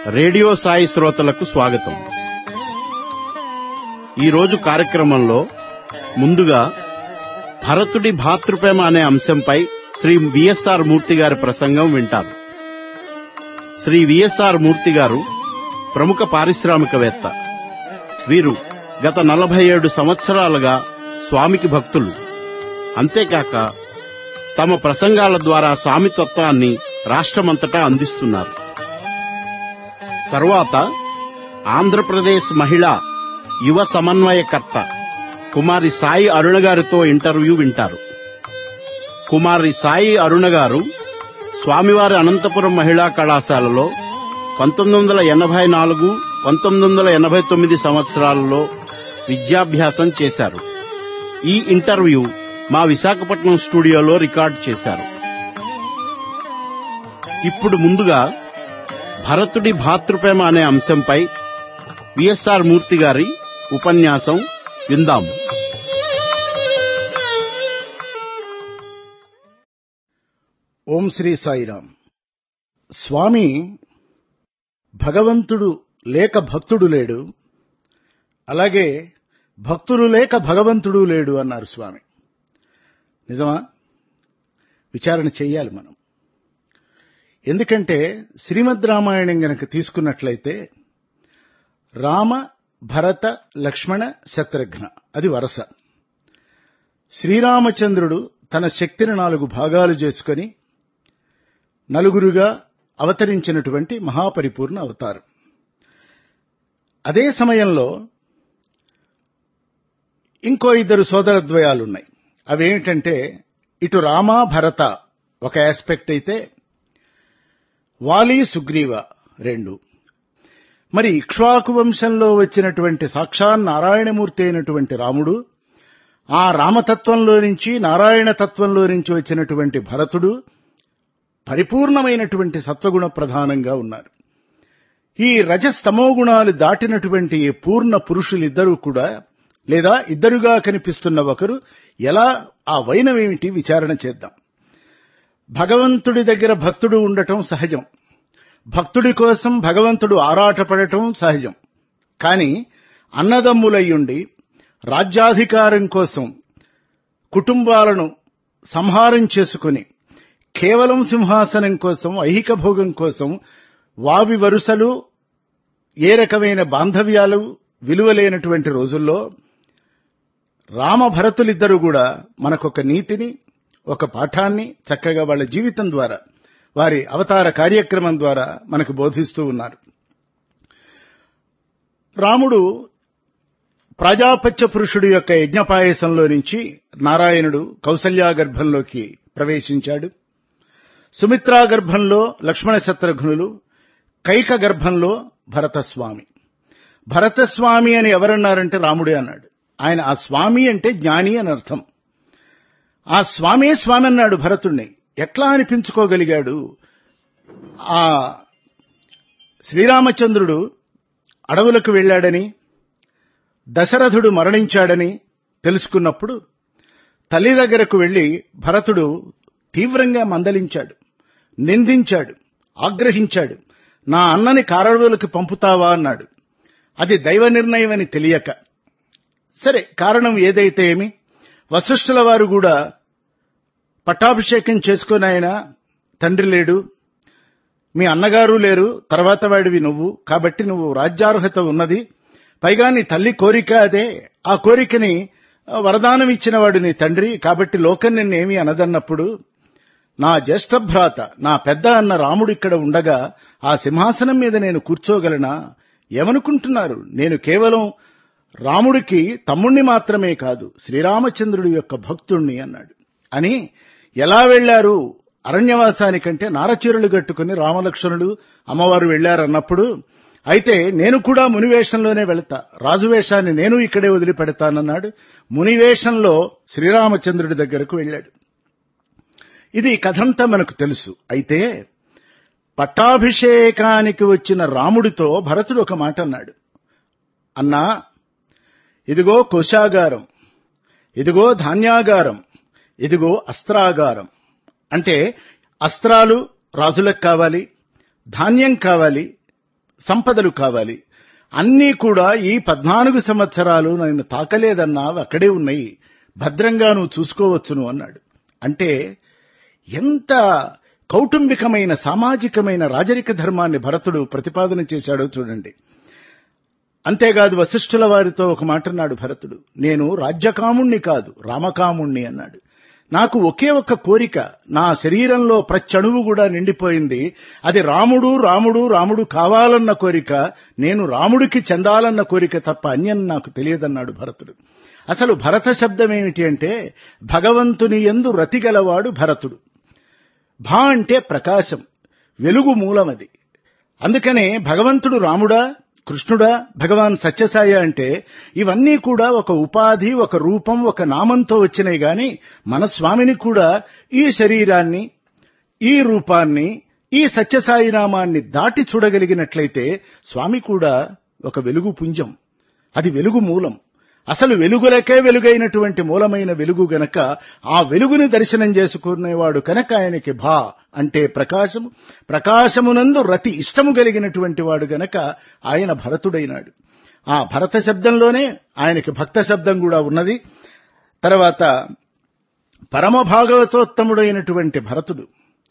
Radio Sai శ్రోతలకు స్వాగతం ఈరోజు కార్యక్రమంలో ముందుగా భరతుడి భాతృప్రేమ అనే అంశంపై శ్రీ విఎస్ఆర్ మూర్తి గారి ప్రసంగం వింటారు శ్రీ విఎస్ఆర్ మూర్తి గారు ప్రముఖ పారిశ్రామికవేత్త వీరు గత నలభై ఏడు సంవత్సరాలుగా స్వామికి భక్తులు అంతేకాక తమ ప్రసంగాల ద్వారా స్వామితత్వాన్ని రాష్ట్రమంతటా అందిస్తున్నారు తరువాత ఆంధ్రప్రదేశ్ మహిళా యువ సమన్వయకర్త కుమారి సాయి అరుణ గారితో ఇంటర్వ్యూ వింటారు కుమారి సాయి అరుణ గారు స్వామివారి అనంతపురం మహిళా కళాశాలలో పంతొమ్మిది వందల ఎనభై నాలుగు పంతొమ్మిది వందల ఎనభై తొమ్మిది సంవత్సరాలలో విద్యాభ్యాసం చేశారు ఈ ఇంటర్వ్యూ మా విశాఖపట్నం స్టూడియోలో రికార్డ్ చేశారు ఇప్పుడు ముందుగా భరతుడి భాతృప్రేమ అనే అంశంపై విఎస్ఆర్ మూర్తి గారి ఉపన్యాసం విందాం ఓం శ్రీ సాయిరాం స్వామి భగవంతుడు లేక భక్తుడు లేడు అలాగే భక్తులు లేక భగవంతుడు లేడు అన్నారు స్వామి నిజమా విచారణ చెయ్యాలి మనం ఎందుకంటే శ్రీమద్ రామాయణం గనక తీసుకున్నట్లయితే రామ భరత లక్ష్మణ శత్రుఘ్న అది వరస శ్రీరామచంద్రుడు తన శక్తిని నాలుగు భాగాలు చేసుకొని నలుగురుగా అవతరించినటువంటి మహాపరిపూర్ణ అవతారం అదే సమయంలో ఇంకో ఇద్దరు సోదరద్వయాలున్నాయి అవేమిటంటే ఇటు రామ భరత ఒక ఆస్పెక్ట్ అయితే వాలి సుగ్రీవ రెండు మరి ఇక్ష్వాకు వంశంలో వచ్చినటువంటి సాక్షాన్ నారాయణమూర్తి అయినటువంటి రాముడు ఆ రామతత్వంలో నుంచి నారాయణ తత్వంలో నుంచి వచ్చినటువంటి భరతుడు పరిపూర్ణమైనటువంటి సత్వగుణ ప్రధానంగా ఉన్నారు ఈ రజస్తమో గుణాలు దాటినటువంటి ఈ పూర్ణ పురుషులిద్దరూ కూడా లేదా ఇద్దరుగా కనిపిస్తున్న ఒకరు ఎలా ఆ వైనమేమిటి విచారణ చేద్దాం భగవంతుడి దగ్గర భక్తుడు ఉండటం సహజం భక్తుడి కోసం భగవంతుడు ఆరాటపడటం సహజం కాని అన్నదమ్ములయ్యుండి రాజ్యాధికారం కోసం కుటుంబాలను సంహారం చేసుకుని కేవలం సింహాసనం కోసం ఐహిక భోగం కోసం వావి వరుసలు ఏ రకమైన బాంధవ్యాలు విలువలేనటువంటి రోజుల్లో రామభరతులిద్దరూ కూడా మనకొక నీతిని ఒక పాఠాన్ని చక్కగా వాళ్ళ జీవితం ద్వారా వారి అవతార కార్యక్రమం ద్వారా మనకు బోధిస్తూ ఉన్నారు రాముడు ప్రాజాపత్య పురుషుడు యొక్క యజ్ఞపాయసంలో నుంచి నారాయణుడు కౌసల్యా గర్భంలోకి ప్రవేశించాడు సుమిత్రా గర్భంలో లక్ష్మణ శత్రుఘ్నులు కైక గర్భంలో భరతస్వామి భరతస్వామి అని ఎవరన్నారంటే రాముడే అన్నాడు ఆయన ఆ స్వామి అంటే జ్ఞాని అని అర్థం ఆ స్వామే స్వామి అన్నాడు భరతుణ్ణి ఎట్లా అనిపించుకోగలిగాడు ఆ శ్రీరామచంద్రుడు అడవులకు వెళ్ళాడని దశరథుడు మరణించాడని తెలుసుకున్నప్పుడు తల్లి దగ్గరకు వెళ్లి భరతుడు తీవ్రంగా మందలించాడు నిందించాడు ఆగ్రహించాడు నా అన్నని కారడువులకు పంపుతావా అన్నాడు అది దైవ నిర్ణయం అని తెలియక సరే కారణం ఏదైతే ఏమి వశిష్ఠుల వారు కూడా పట్టాభిషేకం చేసుకుని ఆయన తండ్రి లేడు మీ అన్నగారు లేరు తర్వాత వాడివి నువ్వు కాబట్టి నువ్వు రాజ్యార్హత ఉన్నది పైగా నీ తల్లి కోరిక అదే ఆ కోరికని వరదానం ఇచ్చినవాడు నీ తండ్రి కాబట్టి లోకం నిన్నేమీ అనదన్నప్పుడు నా జ్యేష్ఠ భ్రాత నా పెద్ద అన్న రాముడు ఇక్కడ ఉండగా ఆ సింహాసనం మీద నేను కూర్చోగలనా ఏమనుకుంటున్నారు నేను కేవలం రాముడికి తమ్ముణ్ణి మాత్రమే కాదు శ్రీరామచంద్రుడి యొక్క భక్తుణ్ణి అన్నాడు అని ఎలా వెళ్లారు అరణ్యవాసానికంటే నారచీరలు కట్టుకుని రామలక్ష్మణుడు అమ్మవారు వెళ్లారన్నప్పుడు అయితే నేను కూడా మునివేషంలోనే వెళతా రాజువేషాన్ని నేను ఇక్కడే వదిలిపెడతానన్నాడు మునివేషంలో శ్రీరామచంద్రుడి దగ్గరకు వెళ్ళాడు ఇది కథంతా మనకు తెలుసు అయితే పట్టాభిషేకానికి వచ్చిన రాముడితో భరతుడు ఒక మాట అన్నాడు అన్నా ఇదిగో కోశాగారం ఇదిగో ధాన్యాగారం ఇదిగో అస్త్రాగారం అంటే అస్త్రాలు రాజులకు కావాలి ధాన్యం కావాలి సంపదలు కావాలి అన్నీ కూడా ఈ పద్నాలుగు సంవత్సరాలు నేను తాకలేదన్నా అవి అక్కడే ఉన్నాయి భద్రంగా నువ్వు చూసుకోవచ్చును అన్నాడు అంటే ఎంత కౌటుంబికమైన సామాజికమైన రాజరిక ధర్మాన్ని భరతుడు ప్రతిపాదన చేశాడో చూడండి అంతేకాదు వశిష్ఠుల వారితో ఒక మాట అన్నాడు భరతుడు నేను రాజ్యకాముణ్ణి కాదు రామకాముణ్ణి అన్నాడు నాకు ఒకే ఒక్క కోరిక నా శరీరంలో ప్రచ్చణువు కూడా నిండిపోయింది అది రాముడు రాముడు రాముడు కావాలన్న కోరిక నేను రాముడికి చెందాలన్న కోరిక తప్ప అన్యం నాకు తెలియదన్నాడు భరతుడు అసలు భరత శబ్దం ఏమిటి అంటే భగవంతుని ఎందు రతిగలవాడు భరతుడు భా అంటే ప్రకాశం వెలుగు మూలమది అందుకనే భగవంతుడు రాముడా కృష్ణుడా భగవాన్ సత్యసాయి అంటే ఇవన్నీ కూడా ఒక ఉపాధి ఒక రూపం ఒక నామంతో వచ్చినాయి గాని మన స్వామిని కూడా ఈ శరీరాన్ని ఈ రూపాన్ని ఈ సత్యసాయి నామాన్ని దాటి చూడగలిగినట్లయితే స్వామి కూడా ఒక వెలుగు పుంజం అది వెలుగు మూలం అసలు వెలుగులకే వెలుగైనటువంటి మూలమైన వెలుగు గనక ఆ వెలుగుని దర్శనం చేసుకునేవాడు కనుక ఆయనకి భా అంటే ప్రకాశము ప్రకాశమునందు రతి ఇష్టము కలిగినటువంటి వాడు గనక ఆయన భరతుడైనాడు ఆ భరత శబ్దంలోనే ఆయనకి భక్త శబ్దం కూడా ఉన్నది తర్వాత పరమ భాగవతోత్తముడైనటువంటి భరతుడు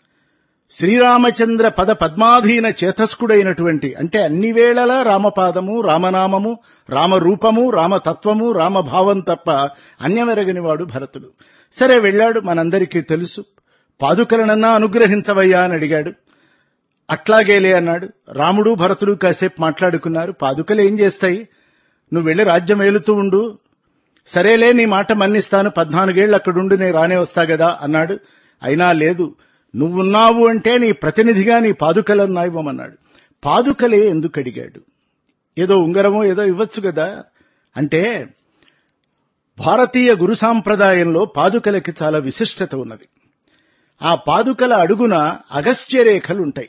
శ్రీరామచంద్ర పద పద్మాధీన చేతస్కుడైనటువంటి అంటే అన్ని వేళలా రామపాదము రామనామము రామరూపము రామతత్వము రామభావం తప్ప అన్యమెరగని వాడు భరతుడు సరే వెళ్ళాడు మనందరికీ తెలుసు పాదుకలనన్నా అనుగ్రహించవయ్యా అని అడిగాడు అట్లాగేలే అన్నాడు రాముడు భరతుడు కాసేపు మాట్లాడుకున్నారు పాదుకలు ఏం చేస్తాయి నువ్వు వెళ్ళి రాజ్యం ఏలుతూ ఉండు సరేలే నీ మాట మన్నిస్తాను పద్నాలుగేళ్లు అక్కడుండి నేను రానే వస్తా కదా అన్నాడు అయినా లేదు నువ్వున్నావు అంటే నీ ప్రతినిధిగా నీ పాదుకలన్నా ఇవ్వమన్నాడు పాదుకలే ఎందుకు అడిగాడు ఏదో ఉంగరమో ఏదో ఇవ్వచ్చు కదా అంటే భారతీయ గురు సాంప్రదాయంలో పాదుకలకి చాలా విశిష్టత ఉన్నది ఆ పాదుకల అడుగున అగస్త్యరేఖలుంటాయి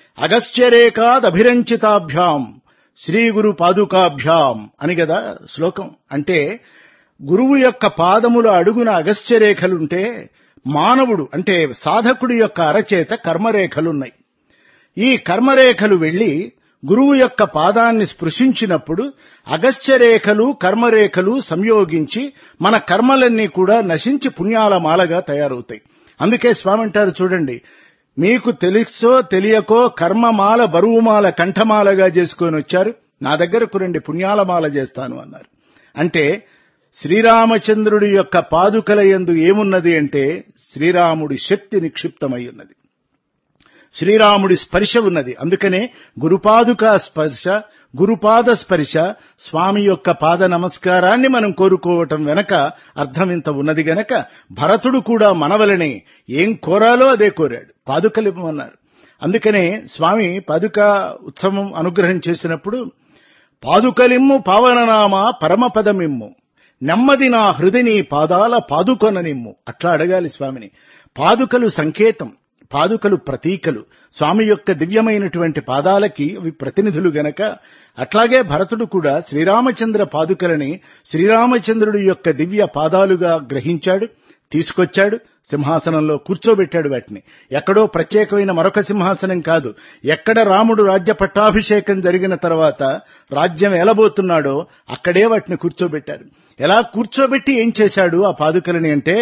అగస్త్యరేఖాదభిరంచితాభ్యాం శ్రీ గురు పాదుకాభ్యాం అని కదా శ్లోకం అంటే గురువు యొక్క పాదముల అడుగున అగస్త్యరేఖలుంటే మానవుడు అంటే సాధకుడి యొక్క అరచేత కర్మరేఖలున్నాయి ఈ కర్మరేఖలు వెళ్లి గురువు యొక్క పాదాన్ని స్పృశించినప్పుడు అగస్త్యరేఖలు కర్మరేఖలు సంయోగించి మన కర్మలన్నీ కూడా నశించి పుణ్యాల మాలగా తయారవుతాయి అందుకే స్వామి అంటారు చూడండి మీకు తెలుసో తెలియకో కర్మమాల బరువుమాల కంఠమాలగా చేసుకొని వచ్చారు నా దగ్గరకు రండి పుణ్యాలమాల చేస్తాను అన్నారు అంటే శ్రీరామచంద్రుడి యొక్క పాదుకల యందు ఏమున్నది అంటే శ్రీరాముడి శక్తి నిక్షిప్తమై ఉన్నది శ్రీరాముడి స్పర్శ ఉన్నది అందుకనే గురుపాదుక స్పర్శ గురుపాద స్పర్శ స్వామి యొక్క పాద నమస్కారాన్ని మనం కోరుకోవటం వెనక అర్థం ఇంత ఉన్నది గనక భరతుడు కూడా మనవలనే ఏం కోరాలో అదే కోరాడు పాదుకలిమ్మన్నారు అందుకనే స్వామి పాదుక ఉత్సవం అనుగ్రహం చేసినప్పుడు పాదుకలిమ్ము పావననామ పరమపదమిమ్ము నెమ్మది నా హృదిని పాదాల పాదుకొననిమ్ము అట్లా అడగాలి స్వామిని పాదుకలు సంకేతం పాదుకలు ప్రతీకలు స్వామి యొక్క దివ్యమైనటువంటి పాదాలకి అవి ప్రతినిధులు గనక అట్లాగే భరతుడు కూడా శ్రీరామచంద్ర పాదుకలని శ్రీరామచంద్రుడి యొక్క దివ్య పాదాలుగా గ్రహించాడు తీసుకొచ్చాడు సింహాసనంలో కూర్చోబెట్టాడు వాటిని ఎక్కడో ప్రత్యేకమైన మరొక సింహాసనం కాదు ఎక్కడ రాముడు రాజ్య పట్టాభిషేకం జరిగిన తర్వాత రాజ్యం ఎలబోతున్నాడో అక్కడే వాటిని కూర్చోబెట్టారు ఎలా కూర్చోబెట్టి ఏం చేశాడు ఆ పాదుకలని అంటే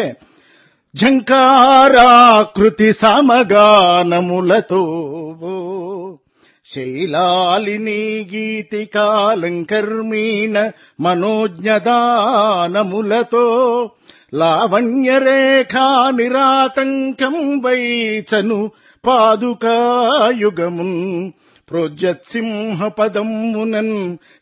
ఝంకారాకృతి సమగానములతో శైలాలిని గీతికాలంకర్మీణ మనోజ్ఞదానములతో లావణ్యరేఖా నిరాతంకం వైచను పాదుకాయుగమున్ ప్రోజ్యత్సింహ పదమునన్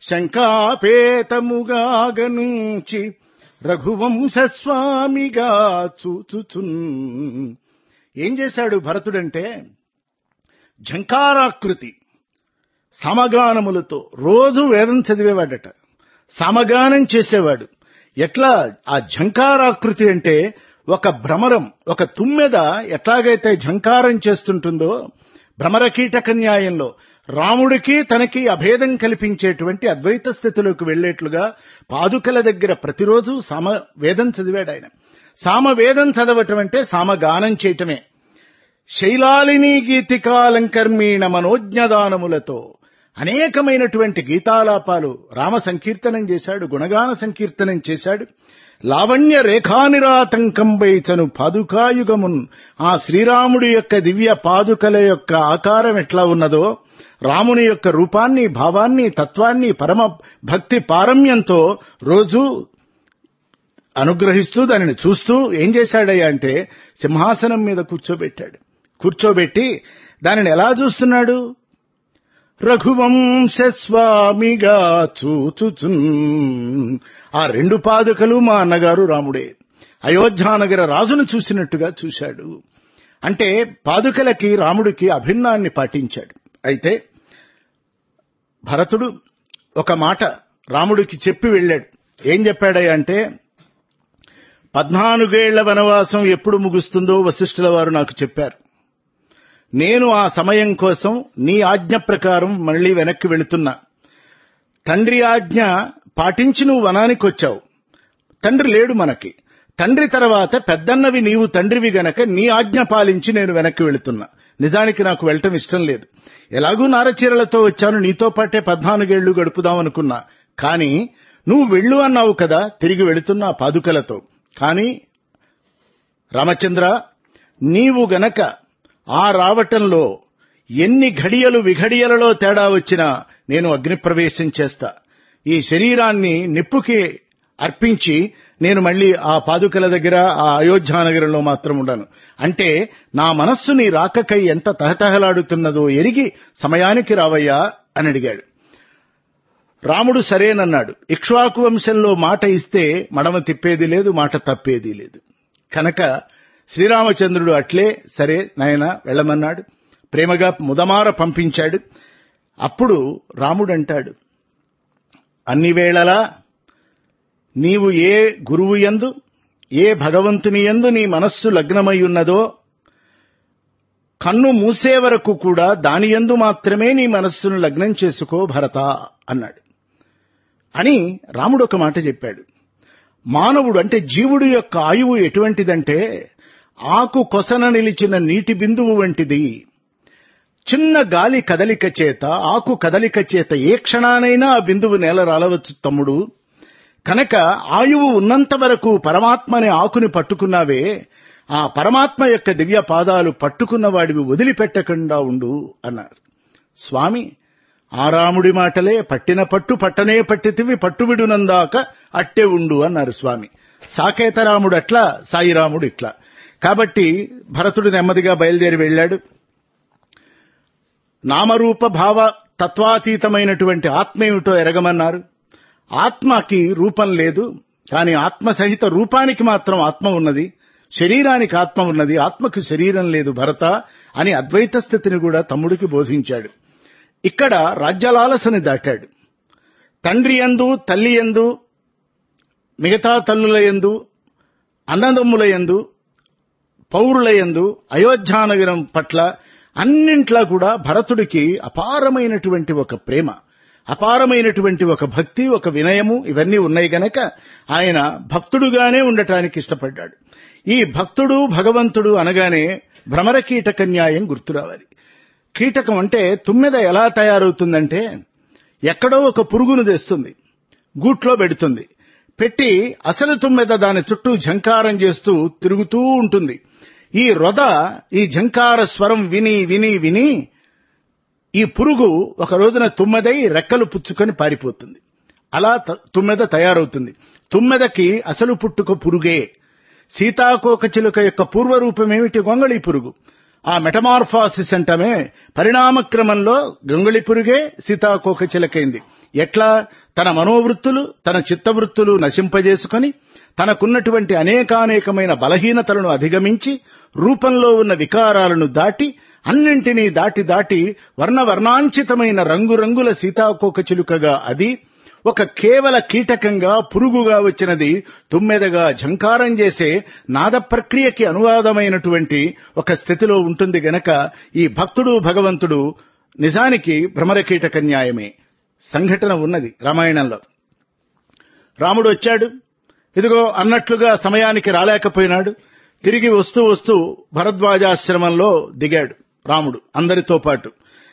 శంకాపేతముగాగనుంచి రఘువంశస్వామిగా చూచుచున్ ఏం చేశాడు భరతుడంటే ఝంకారాకృతి సమగానములతో రోజు వేదం చదివేవాడట సమగానం చేసేవాడు ఎట్లా ఆ ఝంకారాకృతి అంటే ఒక భ్రమరం ఒక తుమ్మెద ఎట్లాగైతే ఝంకారం చేస్తుంటుందో భ్రమర కీటక న్యాయంలో రాముడికి తనకి అభేదం కల్పించేటువంటి అద్వైత స్థితిలోకి వెళ్లేట్లుగా పాదుకల దగ్గర ప్రతిరోజు సామ వేదం చదివాడు ఆయన సామవేదం చదవటం అంటే సామగానం చేయటమే శైలాలిని గీతికాలంకర్మీణ మనోజ్ఞదానములతో అనేకమైనటువంటి గీతాలాపాలు రామ సంకీర్తనం చేశాడు గుణగాన సంకీర్తనం చేశాడు లావణ్య రేఖానిరాతంకంబైచను పాదుకాయుగమున్ ఆ శ్రీరాముడి యొక్క దివ్య పాదుకల యొక్క ఆకారం ఎట్లా ఉన్నదో రాముని యొక్క రూపాన్ని భావాన్ని తత్వాన్ని పరమ భక్తి పారమ్యంతో రోజు అనుగ్రహిస్తూ దానిని చూస్తూ ఏం చేశాడయ్యా అంటే సింహాసనం మీద కూర్చోబెట్టాడు కూర్చోబెట్టి దానిని ఎలా చూస్తున్నాడు రఘువంశ స్వామిగా చూచుచున్ ఆ రెండు పాదుకలు మా అన్నగారు రాముడే అయోధ్యానగర రాజును చూసినట్టుగా చూశాడు అంటే పాదుకలకి రాముడికి అభిన్నాన్ని పాటించాడు అయితే భరతుడు ఒక మాట రాముడికి చెప్పి వెళ్ళాడు ఏం చెప్పాడయ్యా అంటే పద్నాలుగేళ్ల వనవాసం ఎప్పుడు ముగుస్తుందో వశిష్ఠుల వారు నాకు చెప్పారు నేను ఆ సమయం కోసం నీ ఆజ్ఞ ప్రకారం మళ్లీ వెనక్కి వెళుతున్నా తండ్రి ఆజ్ఞ పాటించి నువ్వు వనానికి వచ్చావు తండ్రి లేడు మనకి తండ్రి తర్వాత పెద్దన్నవి నీవు తండ్రివి గనక నీ ఆజ్ఞ పాలించి నేను వెనక్కి వెళుతున్నా నిజానికి నాకు వెళ్ళటం ఇష్టం లేదు ఎలాగూ నారచీరలతో వచ్చాను నీతో పాటే పద్నాలుగేళ్లు గడుపుదాం అనుకున్నా కానీ నువ్వు వెళ్ళు అన్నావు కదా తిరిగి వెళుతున్నా పాదుకలతో కానీ రామచంద్ర నీవు గనక ఆ రావటంలో ఎన్ని ఘడియలు విఘడియలలో తేడా వచ్చినా నేను అగ్నిప్రవేశం చేస్తా ఈ శరీరాన్ని నిప్పుకి అర్పించి నేను మళ్ళీ ఆ పాదుకల దగ్గర ఆ అయోధ్యానగరంలో మాత్రం ఉండను అంటే నా మనస్సు నీ రాకకై ఎంత తహతహలాడుతున్నదో ఎరిగి సమయానికి రావయ్యా అని అడిగాడు రాముడు సరేనన్నాడు ఇక్ష్వాకు వంశంలో మాట ఇస్తే మడమ తిప్పేది లేదు మాట తప్పేది లేదు కనుక శ్రీరామచంద్రుడు అట్లే సరే నాయన వెళ్ళమన్నాడు ప్రేమగా ముదమార పంపించాడు అప్పుడు రాముడు అంటాడు అన్ని వేళలా నీవు ఏ గురువు యందు ఏ భగవంతుని యందు నీ మనస్సు లగ్నమై ఉన్నదో కన్ను మూసే వరకు కూడా దాని యందు మాత్రమే నీ మనస్సును లగ్నం చేసుకో భరత అన్నాడు అని రాముడు ఒక మాట చెప్పాడు మానవుడు అంటే జీవుడు యొక్క ఆయువు ఎటువంటిదంటే ఆకు కొసన నిలిచిన నీటి బిందువు వంటిది చిన్న గాలి కదలిక చేత ఆకు కదలిక చేత ఏ క్షణానైనా ఆ బిందువు నేల రాలవచ్చు తమ్ముడు కనుక ఆయువు ఉన్నంత వరకు పరమాత్మని ఆకుని పట్టుకున్నావే ఆ పరమాత్మ యొక్క దివ్య పాదాలు పట్టుకున్న వాడివి వదిలిపెట్టకుండా ఉండు అన్నారు స్వామి ఆ రాముడి మాటలే పట్టిన పట్టు పట్టనే పట్టితివి పట్టువిడునందాక అట్టే ఉండు అన్నారు స్వామి సాకేతరాముడు అట్లా సాయిరాముడు ఇట్లా కాబట్టి భరతుడు నెమ్మదిగా బయలుదేరి వెళ్ళాడు నామరూప భావ తత్వాతీతమైనటువంటి ఆత్మ ఏమిటో ఎరగమన్నారు ఆత్మకి రూపం లేదు కానీ ఆత్మ సహిత రూపానికి మాత్రం ఆత్మ ఉన్నది శరీరానికి ఆత్మ ఉన్నది ఆత్మకు శరీరం లేదు భరత అని అద్వైత స్థితిని కూడా తమ్ముడికి బోధించాడు ఇక్కడ రాజ్యలాలసని దాటాడు తండ్రి యందు తల్లి యందు మిగతా తల్లుల యందు అన్నదమ్ముల యందు పౌరుల యందు అయోధ్యానగరం పట్ల అన్నింట్లా కూడా భరతుడికి అపారమైనటువంటి ఒక ప్రేమ అపారమైనటువంటి ఒక భక్తి ఒక వినయము ఇవన్నీ ఉన్నాయి గనక ఆయన భక్తుడుగానే ఉండటానికి ఇష్టపడ్డాడు ఈ భక్తుడు భగవంతుడు అనగానే భ్రమర కీటక న్యాయం గుర్తు రావాలి కీటకం అంటే తుమ్మెద ఎలా తయారవుతుందంటే ఎక్కడో ఒక పురుగును తెస్తుంది గూట్లో పెడుతుంది పెట్టి అసలు తుమ్మెద దాని చుట్టూ ఝంకారం చేస్తూ తిరుగుతూ ఉంటుంది ఈ రొద ఈ ఝంకార స్వరం విని విని విని ఈ పురుగు ఒక రోజున తుమ్మెదై రెక్కలు పుచ్చుకొని పారిపోతుంది అలా త- తుమ్మెద తయారవుతుంది తుమ్మెదకి అసలు పుట్టుక పురుగే సీతాకోక చిలుక యొక్క పూర్వరూపం ఏమిటి గొంగళి పురుగు ఆ మెటమార్ఫాసిస్ అంటమే పరిణామక్రమంలో గొంగళి పురుగే సీతాకోక చిలకైంది ఎట్లా తన మనోవృత్తులు తన చిత్తవృత్తులు నశింపజేసుకొని తనకున్నటువంటి అనేకానేకమైన బలహీనతలను అధిగమించి రూపంలో ఉన్న వికారాలను దాటి అన్నింటినీ దాటి దాటి వర్ణవర్ణాంచితమైన రంగురంగుల సీతాకోక చిలుకగా అది ఒక కేవల కీటకంగా పురుగుగా వచ్చినది తుమ్మెదగా ఝంకారం చేసే నాద ప్రక్రియకి అనువాదమైనటువంటి ఒక స్థితిలో ఉంటుంది గనక ఈ భక్తుడు భగవంతుడు నిజానికి భ్రమర కీటక న్యాయమే సంఘటన ఉన్నది రామాయణంలో రాముడు వచ్చాడు ఇదిగో అన్నట్లుగా సమయానికి రాలేకపోయినాడు తిరిగి వస్తూ వస్తూ భరద్వాజాశ్రమంలో దిగాడు రాముడు అందరితో పాటు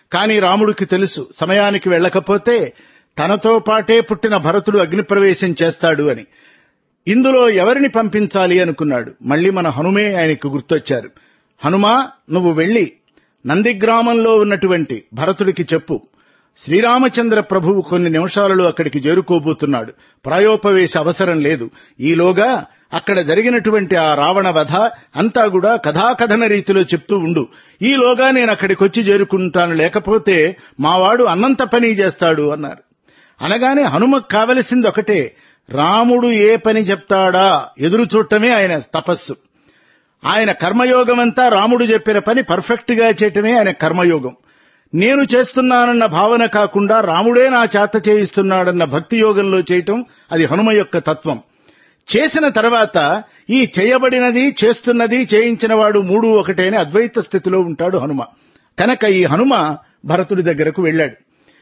కానీ రాముడికి తెలుసు సమయానికి వెళ్ళకపోతే తనతో పాటే పుట్టిన భరతుడు అగ్నిప్రవేశం చేస్తాడు అని ఇందులో ఎవరిని పంపించాలి అనుకున్నాడు మళ్ళీ మన హనుమే ఆయనకు గుర్తొచ్చారు హనుమా నువ్వు వెళ్లి నందిగ్రామంలో ఉన్నటువంటి భరతుడికి చెప్పు శ్రీరామచంద్ర ప్రభువు కొన్ని నిమిషాలలో అక్కడికి చేరుకోబోతున్నాడు ప్రాయోపవేశ అవసరం లేదు ఈలోగా అక్కడ జరిగినటువంటి ఆ రావణ వధ అంతా కూడా కథాకథన రీతిలో చెప్తూ ఉండు ఈలోగా నేను అక్కడికి వచ్చి చేరుకుంటాను లేకపోతే మావాడు అన్నంత పని చేస్తాడు అన్నారు అనగానే హనుమకు కావలసింది ఒకటే రాముడు ఏ పని చెప్తాడా ఎదురు చూడటమే ఆయన తపస్సు ఆయన కర్మయోగమంతా రాముడు చెప్పిన పని పర్ఫెక్ట్ గా చేయటమే ఆయన కర్మయోగం నేను చేస్తున్నానన్న భావన కాకుండా రాముడే నా చేత చేయిస్తున్నాడన్న భక్తి యోగంలో చేయటం అది హనుమ యొక్క తత్వం చేసిన తర్వాత ఈ చేయబడినది చేస్తున్నది చేయించిన వాడు మూడు ఒకటే అని అద్వైత స్థితిలో ఉంటాడు హనుమ కనుక ఈ హనుమ భరతుడి దగ్గరకు వెళ్ళాడు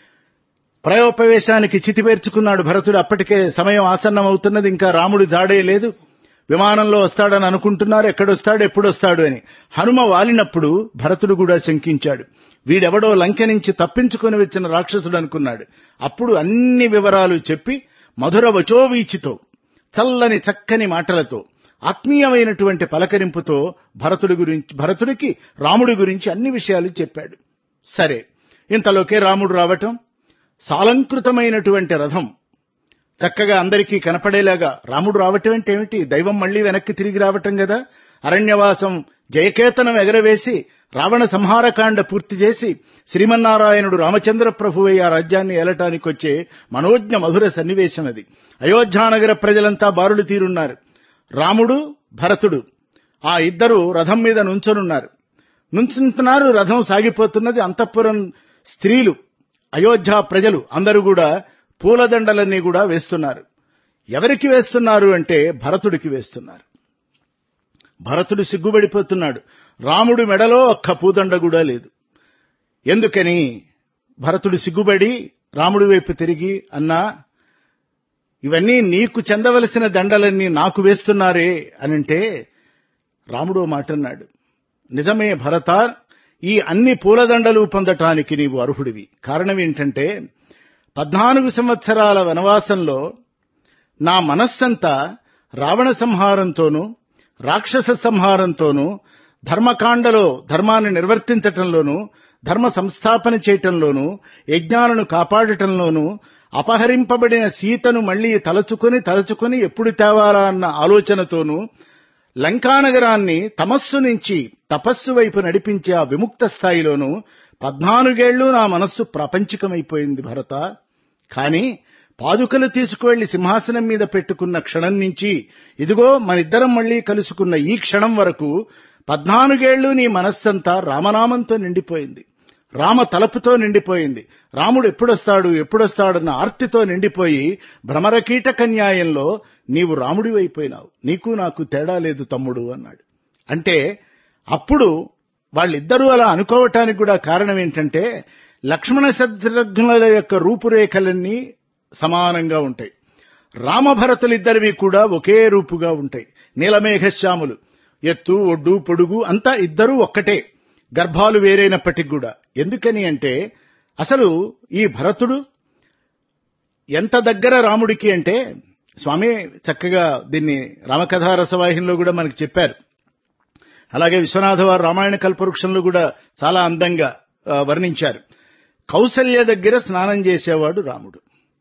ప్రయోపవేశానికి చితిపేర్చుకున్నాడు భరతుడు అప్పటికే సమయం ఆసన్నం అవుతున్నది ఇంకా రాముడు జాడే లేదు విమానంలో వస్తాడని అనుకుంటున్నారు ఎక్కడొస్తాడు ఎప్పుడొస్తాడు అని హనుమ వాలినప్పుడు భరతుడు కూడా శంకించాడు వీడెవడో లంక నుంచి తప్పించుకొని వచ్చిన రాక్షసుడు అనుకున్నాడు అప్పుడు అన్ని వివరాలు చెప్పి మధుర వచోవీచితో చల్లని చక్కని మాటలతో ఆత్మీయమైనటువంటి పలకరింపుతో భరతుడి గురించి భరతుడికి రాముడి గురించి అన్ని విషయాలు చెప్పాడు సరే ఇంతలోకే రాముడు రావటం సాలంకృతమైనటువంటి రథం చక్కగా అందరికీ కనపడేలాగా రాముడు రావటం అంటే ఏమిటి దైవం మళ్లీ వెనక్కి తిరిగి రావటం కదా అరణ్యవాసం జయకేతనం ఎగరవేసి రావణ సంహారకాండ పూర్తి చేసి శ్రీమన్నారాయణుడు రామచంద్ర ప్రభువై ఆ రాజ్యాన్ని ఏలటానికి వచ్చే మనోజ్ఞ మధుర సన్నివేశం అది అయోధ్యానగర ప్రజలంతా బారులు తీరున్నారు రాముడు భరతుడు ఆ ఇద్దరు రథం మీద నుంచొనున్నారు నుంచుంటున్నారు రథం సాగిపోతున్నది అంతఃపురం స్త్రీలు అయోధ్య ప్రజలు అందరూ కూడా పూలదండలన్నీ కూడా వేస్తున్నారు ఎవరికి వేస్తున్నారు అంటే భరతుడికి వేస్తున్నారు భరతుడు సిగ్గుపడిపోతున్నాడు రాముడి మెడలో ఒక్క పూదండ కూడా లేదు ఎందుకని భరతుడు సిగ్గుబడి రాముడి వైపు తిరిగి అన్నా ఇవన్నీ నీకు చెందవలసిన దండలన్నీ నాకు వేస్తున్నారే అనంటే రాముడు మాట అన్నాడు నిజమే భరత ఈ అన్ని పూలదండలు పొందటానికి నీవు అర్హుడివి కారణం ఏంటంటే పద్నాలుగు సంవత్సరాల వనవాసంలో నా మనస్సంతా రావణ సంహారంతోనూ రాక్షస సంహారంతోనూ ధర్మకాండలో ధర్మాన్ని నిర్వర్తించటంలోనూ ధర్మ సంస్థాపన చేయటంలోనూ యజ్ఞాలను కాపాడటంలోనూ అపహరింపబడిన సీతను మళ్లీ తలచుకొని తలచుకొని ఎప్పుడు తేవాలా అన్న ఆలోచనతోనూ లంకానగరాన్ని తమస్సు నుంచి తపస్సు వైపు నడిపించే ఆ విముక్త స్థాయిలోనూ పద్నాలుగేళ్లు నా మనస్సు ప్రాపంచికమైపోయింది భరత కాని పాదుకలు తీసుకువెళ్లి సింహాసనం మీద పెట్టుకున్న క్షణం నుంచి ఇదిగో మనిద్దరం మళ్లీ కలుసుకున్న ఈ క్షణం వరకు పద్నాలుగేళ్లు నీ మనస్సంతా రామనామంతో నిండిపోయింది రామ తలపుతో నిండిపోయింది రాముడు ఎప్పుడొస్తాడు ఎప్పుడొస్తాడన్న ఆర్తితో నిండిపోయి భ్రమరకీట కన్యాయంలో నీవు రాముడివైపోయినావు నీకు నాకు తేడా లేదు తమ్ముడు అన్నాడు అంటే అప్పుడు వాళ్ళిద్దరూ అలా అనుకోవటానికి కూడా కారణం ఏంటంటే లక్ష్మణ శత్రుఘ్నుల యొక్క రూపురేఖలన్నీ సమానంగా ఉంటాయి రామభరతులిద్దరివి కూడా ఒకే రూపుగా ఉంటాయి నీలమేఘశ్యాములు ఎత్తు ఒడ్డు పొడుగు అంతా ఇద్దరూ ఒక్కటే గర్భాలు వేరైనప్పటికి కూడా ఎందుకని అంటే అసలు ఈ భరతుడు ఎంత దగ్గర రాముడికి అంటే స్వామి చక్కగా దీన్ని రామకథా రసవాహినిలో కూడా మనకి చెప్పారు అలాగే విశ్వనాథ వారు రామాయణ కల్పవృక్షంలో కూడా చాలా అందంగా ఆ, వర్ణించారు కౌసల్య దగ్గర స్నానం చేసేవాడు రాముడు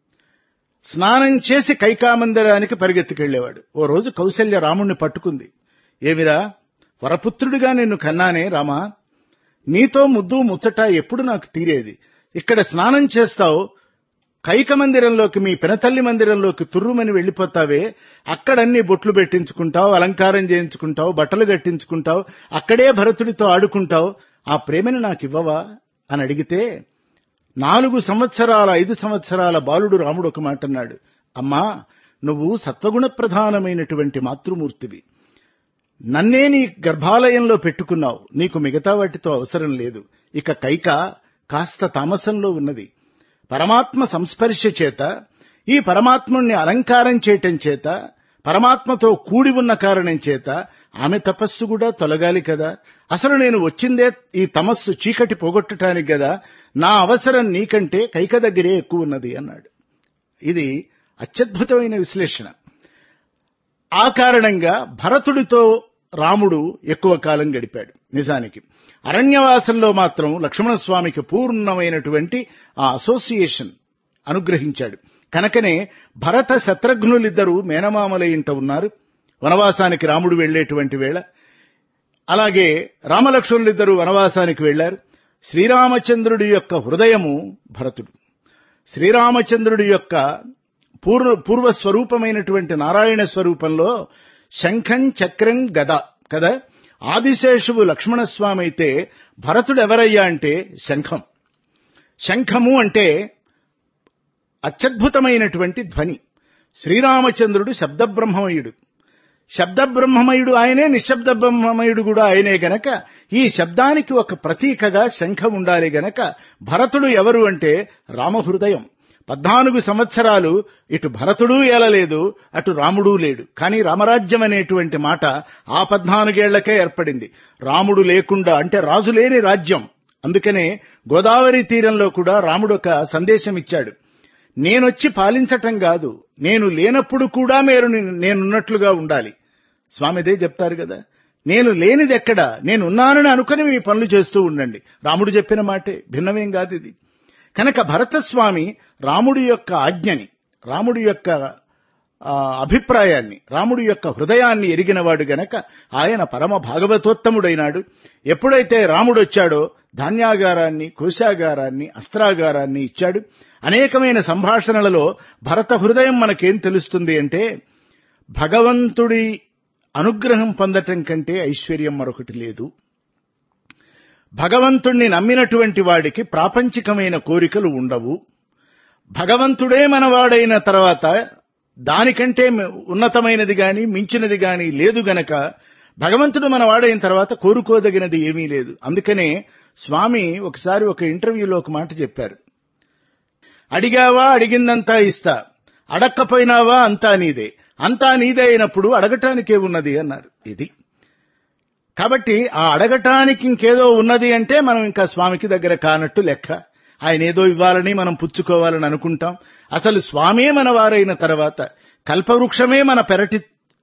స్నానం చేసి కైకామందిరానికి పరిగెత్తుకెళ్లేవాడు ఓ రోజు కౌసల్య రాముణ్ణి పట్టుకుంది ఏమిరా వరపుత్రుడిగా నిన్ను కన్నానే రామా నీతో ముద్దు ముచ్చట ఎప్పుడు నాకు తీరేది ఇక్కడ స్నానం చేస్తావు కైక మందిరంలోకి మీ పినతల్లి మందిరంలోకి తుర్రుమని వెళ్లిపోతావే అక్కడన్ని బొట్లు పెట్టించుకుంటావు అలంకారం చేయించుకుంటావు బట్టలు కట్టించుకుంటావు అక్కడే భరతుడితో ఆడుకుంటావు ఆ ప్రేమని నాకు ఇవ్వవా అని అడిగితే నాలుగు సంవత్సరాల ఐదు సంవత్సరాల బాలుడు రాముడు ఒక మాట అన్నాడు అమ్మా నువ్వు సత్వగుణ ప్రధానమైనటువంటి మాతృమూర్తివి నన్నే నీ గర్భాలయంలో పెట్టుకున్నావు నీకు మిగతా వాటితో అవసరం లేదు ఇక కైక కాస్త తామసంలో ఉన్నది పరమాత్మ సంస్పర్శ చేత ఈ పరమాత్ముణ్ణి అలంకారం చేయటం చేత పరమాత్మతో కూడి ఉన్న కారణం చేత ఆమె తపస్సు కూడా తొలగాలి కదా అసలు నేను వచ్చిందే ఈ తమస్సు చీకటి పోగొట్టడానికి కదా నా అవసరం నీకంటే కైక దగ్గరే ఎక్కువ ఉన్నది అన్నాడు ఇది అత్యద్భుతమైన విశ్లేషణ ఆ కారణంగా భరతుడితో రాముడు ఎక్కువ కాలం గడిపాడు నిజానికి అరణ్యవాసంలో మాత్రం లక్ష్మణస్వామికి పూర్ణమైనటువంటి ఆ అసోసియేషన్ అనుగ్రహించాడు కనుకనే భరత శత్రుఘ్నులిద్దరూ మేనమామల ఇంట ఉన్నారు వనవాసానికి రాముడు వెళ్లేటువంటి వేళ అలాగే రామలక్ష్మణులిద్దరూ వనవాసానికి వెళ్లారు శ్రీరామచంద్రుడి యొక్క హృదయము భరతుడు శ్రీరామచంద్రుడి యొక్క పూర్వ పూర్వ స్వరూపమైనటువంటి నారాయణ స్వరూపంలో శంఖం చక్రం గద కదా ఆదిశేషువు లక్ష్మణస్వామి అయితే భరతుడు ఎవరయ్యా అంటే శంఖం శంఖము అంటే అత్యద్భుతమైనటువంటి ధ్వని శ్రీరామచంద్రుడు శబ్దబ్రహ్మమయుడు శబ్దబ్రహ్మమయుడు ఆయనే నిశ్శబ్ద బ్రహ్మమయుడు కూడా ఆయనే గనక ఈ శబ్దానికి ఒక ప్రతీకగా శంఖం ఉండాలి గనక భరతుడు ఎవరు అంటే రామహృదయం పద్నాలుగు సంవత్సరాలు ఇటు భరతుడు ఏలలేదు అటు రాముడు లేడు కానీ రామరాజ్యం అనేటువంటి మాట ఆ పద్నాలుగేళ్లకే ఏర్పడింది రాముడు లేకుండా అంటే రాజు లేని రాజ్యం అందుకనే గోదావరి తీరంలో కూడా రాముడు ఒక సందేశం ఇచ్చాడు నేనొచ్చి పాలించటం కాదు నేను లేనప్పుడు కూడా మీరు నేనున్నట్లుగా ఉండాలి స్వామిదే చెప్తారు కదా నేను లేనిది ఎక్కడ నేనున్నానని అనుకుని మీ పనులు చేస్తూ ఉండండి రాముడు చెప్పిన మాటే భిన్నమేం కాదు ఇది కనుక భరతస్వామి రాముడి యొక్క ఆజ్ఞని రాముడి యొక్క అభిప్రాయాన్ని రాముడి యొక్క హృదయాన్ని ఎరిగినవాడు గనక ఆయన పరమ భాగవతోత్తముడైనాడు ఎప్పుడైతే రాముడు వచ్చాడో ధాన్యాగారాన్ని కోశాగారాన్ని అస్త్రాగారాన్ని ఇచ్చాడు అనేకమైన సంభాషణలలో భరత హృదయం మనకేం తెలుస్తుంది అంటే భగవంతుడి అనుగ్రహం పొందటం కంటే ఐశ్వర్యం మరొకటి లేదు భగవంతుణ్ణి నమ్మినటువంటి వాడికి ప్రాపంచికమైన కోరికలు ఉండవు భగవంతుడే మనవాడైన తర్వాత దానికంటే ఉన్నతమైనది గాని మించినది గాని లేదు గనక భగవంతుడు మనవాడైన తర్వాత కోరుకోదగినది ఏమీ లేదు అందుకనే స్వామి ఒకసారి ఒక ఇంటర్వ్యూలో ఒక మాట చెప్పారు అడిగావా అడిగిందంతా ఇస్తా అడక్కపోయినావా అంతా నీదే అంతా నీదే అయినప్పుడు అడగటానికే ఉన్నది అన్నారు ఇది కాబట్టి ఆ అడగటానికి ఇంకేదో ఉన్నది అంటే మనం ఇంకా స్వామికి దగ్గర కానట్టు లెక్క ఆయన ఏదో ఇవ్వాలని మనం పుచ్చుకోవాలని అనుకుంటాం అసలు స్వామే మన వారైన తర్వాత కల్పవృక్షమే మన పెరటి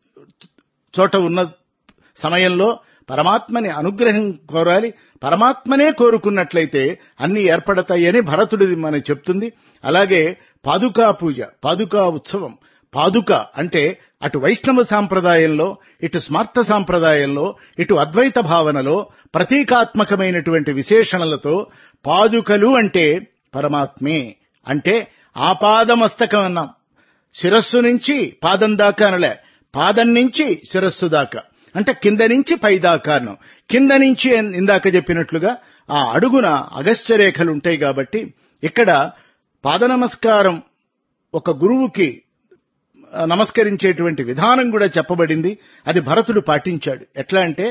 చోట ఉన్న సమయంలో పరమాత్మని అనుగ్రహం కోరాలి పరమాత్మనే కోరుకున్నట్లయితే అన్ని ఏర్పడతాయని భరతుడిది మనకి చెప్తుంది అలాగే పాదుకా పూజ పాదుకా ఉత్సవం పాదుక అంటే అటు వైష్ణవ సాంప్రదాయంలో ఇటు స్మార్త సాంప్రదాయంలో ఇటు అద్వైత భావనలో ప్రతీకాత్మకమైనటువంటి విశేషణలతో పాదుకలు అంటే పరమాత్మే అంటే ఆపాదమస్తకం అన్నాం శిరస్సు నుంచి పాదం దాకా అనలే పాదం నుంచి శిరస్సు దాకా అంటే కింద నుంచి పై దాకా అన్నాం కింద నుంచి ఇందాక చెప్పినట్లుగా ఆ అడుగున అగస్త్య రేఖలు ఉంటాయి కాబట్టి ఇక్కడ పాద నమస్కారం ఒక గురువుకి నమస్కరించేటువంటి విధానం కూడా చెప్పబడింది అది భరతుడు పాటించాడు ఎట్లా అంటే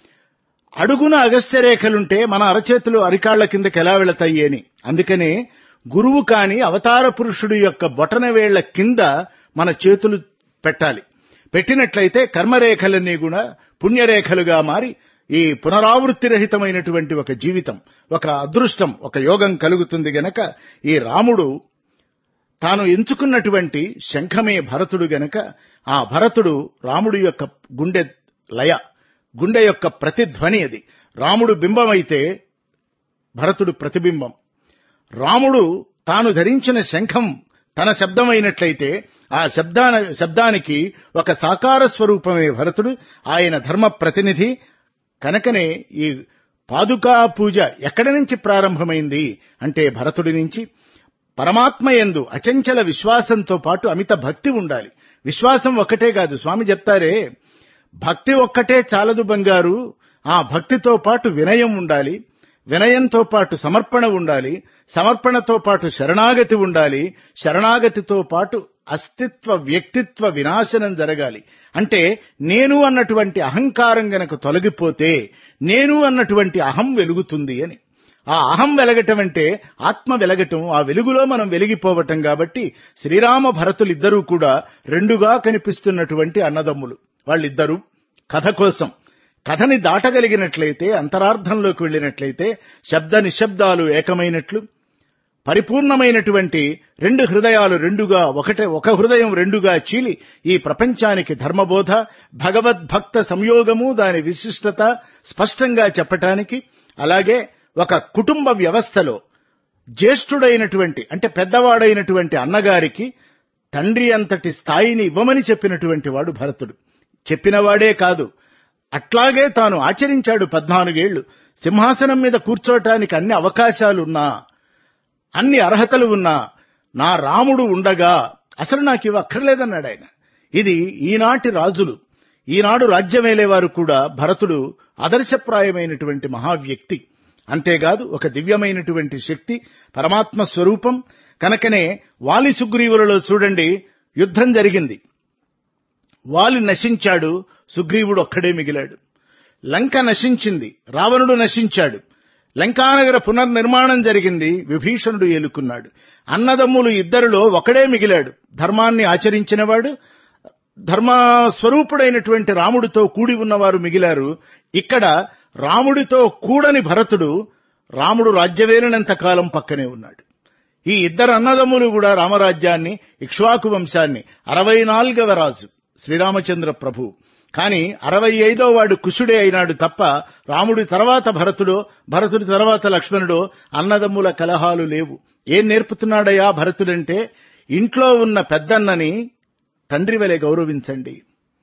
అడుగున అగస్త్య రేఖలుంటే మన అరచేతులు అరికాళ్ల కిందకి ఎలా వెళతాయి అని అందుకనే గురువు కాని అవతార పురుషుడు యొక్క బొటన వేళ్ల కింద మన చేతులు పెట్టాలి పెట్టినట్లయితే కర్మరేఖలన్నీ కూడా పుణ్యరేఖలుగా మారి ఈ పునరావృత్తి రహితమైనటువంటి ఒక జీవితం ఒక అదృష్టం ఒక యోగం కలుగుతుంది గనక ఈ రాముడు తాను ఎంచుకున్నటువంటి శంఖమే భరతుడు గనక ఆ భరతుడు రాముడు యొక్క గుండె లయ గుండె యొక్క ప్రతిధ్వని అది రాముడు బింబమైతే భరతుడు ప్రతిబింబం రాముడు తాను ధరించిన శంఖం తన శబ్దమైనట్లయితే ఆ శబ్దాన శబ్దానికి ఒక సాకార స్వరూపమే భరతుడు ఆయన ధర్మ ప్రతినిధి కనుకనే ఈ పాదుకా పూజ ఎక్కడి నుంచి ప్రారంభమైంది అంటే భరతుడి నుంచి పరమాత్మ ఎందు అచంచల విశ్వాసంతో పాటు అమిత భక్తి ఉండాలి విశ్వాసం ఒక్కటే కాదు స్వామి చెప్తారే భక్తి ఒక్కటే చాలదు బంగారు ఆ భక్తితో పాటు వినయం ఉండాలి వినయంతో పాటు సమర్పణ ఉండాలి సమర్పణతో పాటు శరణాగతి ఉండాలి శరణాగతితో పాటు అస్తిత్వ వ్యక్తిత్వ వినాశనం జరగాలి అంటే నేను అన్నటువంటి అహంకారం గనక తొలగిపోతే నేను అన్నటువంటి అహం వెలుగుతుంది అని ఆ అహం వెలగటం అంటే ఆత్మ వెలగటం ఆ వెలుగులో మనం వెలిగిపోవటం కాబట్టి శ్రీరామ భరతులిద్దరూ కూడా రెండుగా కనిపిస్తున్నటువంటి అన్నదమ్ములు వాళ్ళిద్దరూ కథ కోసం కథని దాటగలిగినట్లయితే అంతరార్థంలోకి వెళ్ళినట్లయితే శబ్ద నిశ్శబ్దాలు ఏకమైనట్లు పరిపూర్ణమైనటువంటి రెండు హృదయాలు రెండుగా ఒకటే ఒక హృదయం రెండుగా చీలి ఈ ప్రపంచానికి ధర్మబోధ భగవద్భక్త సంయోగము దాని విశిష్టత స్పష్టంగా చెప్పటానికి అలాగే ఒక కుటుంబ వ్యవస్థలో జ్యేష్ఠుడైనటువంటి అంటే పెద్దవాడైనటువంటి అన్నగారికి తండ్రి అంతటి స్థాయిని ఇవ్వమని చెప్పినటువంటి వాడు భరతుడు చెప్పినవాడే కాదు అట్లాగే తాను ఆచరించాడు పద్నాలుగేళ్లు సింహాసనం మీద కూర్చోటానికి అన్ని అవకాశాలున్నా అన్ని అర్హతలు ఉన్నా నా రాముడు ఉండగా అసలు నాకు ఇవి అక్కర్లేదన్నాడు ఆయన ఇది ఈనాటి రాజులు ఈనాడు రాజ్యమేలేవారు కూడా భరతుడు ఆదర్శప్రాయమైనటువంటి మహావ్యక్తి అంతేకాదు ఒక దివ్యమైనటువంటి శక్తి పరమాత్మ స్వరూపం కనుకనే వాలి సుగ్రీవులలో చూడండి యుద్ధం జరిగింది వాలి నశించాడు సుగ్రీవుడు ఒక్కడే మిగిలాడు లంక నశించింది రావణుడు నశించాడు లంకానగర పునర్నిర్మాణం జరిగింది విభీషణుడు ఏలుకున్నాడు అన్నదమ్ములు ఇద్దరిలో ఒకడే మిగిలాడు ధర్మాన్ని ఆచరించినవాడు ధర్మ స్వరూపుడైనటువంటి రాముడితో కూడి ఉన్నవారు మిగిలారు ఇక్కడ రాముడితో కూడని భరతుడు రాముడు రాజ్యవేలినంత కాలం పక్కనే ఉన్నాడు ఈ ఇద్దరు అన్నదమ్ములు కూడా రామరాజ్యాన్ని ఇక్ష్వాకు వంశాన్ని అరవై నాలుగవ రాజు శ్రీరామచంద్ర ప్రభు కాని అరవై ఐదో వాడు కుశుడే అయినాడు తప్ప రాముడి తర్వాత భరతుడో భరతుడి తర్వాత లక్ష్మణుడో అన్నదమ్ముల కలహాలు లేవు ఏం నేర్పుతున్నాడయా భరతుడంటే ఇంట్లో ఉన్న పెద్దన్నని తండ్రి వలె గౌరవించండి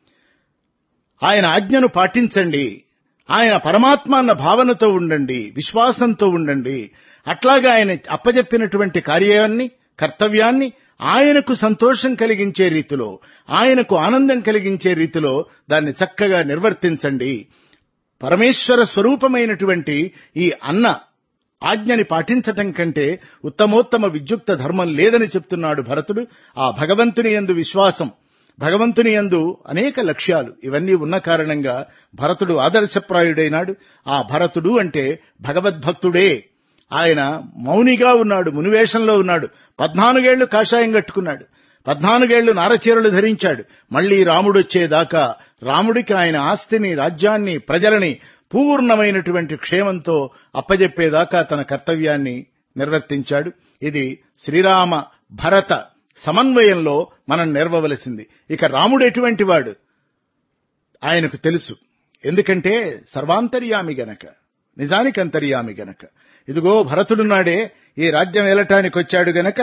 ఆయన ఆజ్ఞను పాటించండి ఆయన పరమాత్మ అన్న భావనతో ఉండండి విశ్వాసంతో ఉండండి అట్లాగా ఆయన అప్పజెప్పినటువంటి కార్యాన్ని కర్తవ్యాన్ని ఆయనకు సంతోషం కలిగించే రీతిలో ఆయనకు ఆనందం కలిగించే రీతిలో దాన్ని చక్కగా నిర్వర్తించండి పరమేశ్వర స్వరూపమైనటువంటి ఈ అన్న ఆజ్ఞని పాటించటం కంటే ఉత్తమోత్తమ విద్యుక్త ధర్మం లేదని చెప్తున్నాడు భరతుడు ఆ భగవంతుని యందు విశ్వాసం భగవంతుని యందు అనేక లక్ష్యాలు ఇవన్నీ ఉన్న కారణంగా భరతుడు ఆదర్శప్రాయుడైనాడు ఆ భరతుడు అంటే భగవద్భక్తుడే ఆయన మౌనిగా ఉన్నాడు మునివేషంలో ఉన్నాడు పద్నాలుగేళ్లు కాషాయం కట్టుకున్నాడు పద్నాలుగేళ్లు నారచీరలు ధరించాడు మళ్లీ రాముడొచ్చేదాకా రాముడికి ఆయన ఆస్తిని రాజ్యాన్ని ప్రజలని పూర్ణమైనటువంటి క్షేమంతో అప్పజెప్పేదాకా తన కర్తవ్యాన్ని నిర్వర్తించాడు ఇది శ్రీరామ భరత సమన్వయంలో మనం నెరవవలసింది ఇక రాముడు ఎటువంటి వాడు ఆయనకు తెలుసు ఎందుకంటే సర్వాంతర్యామి గనక నిజానికి అంతర్యామి గనక ఇదిగో భరతుడున్నాడే ఈ రాజ్యం ఏలటానికి వచ్చాడు గనక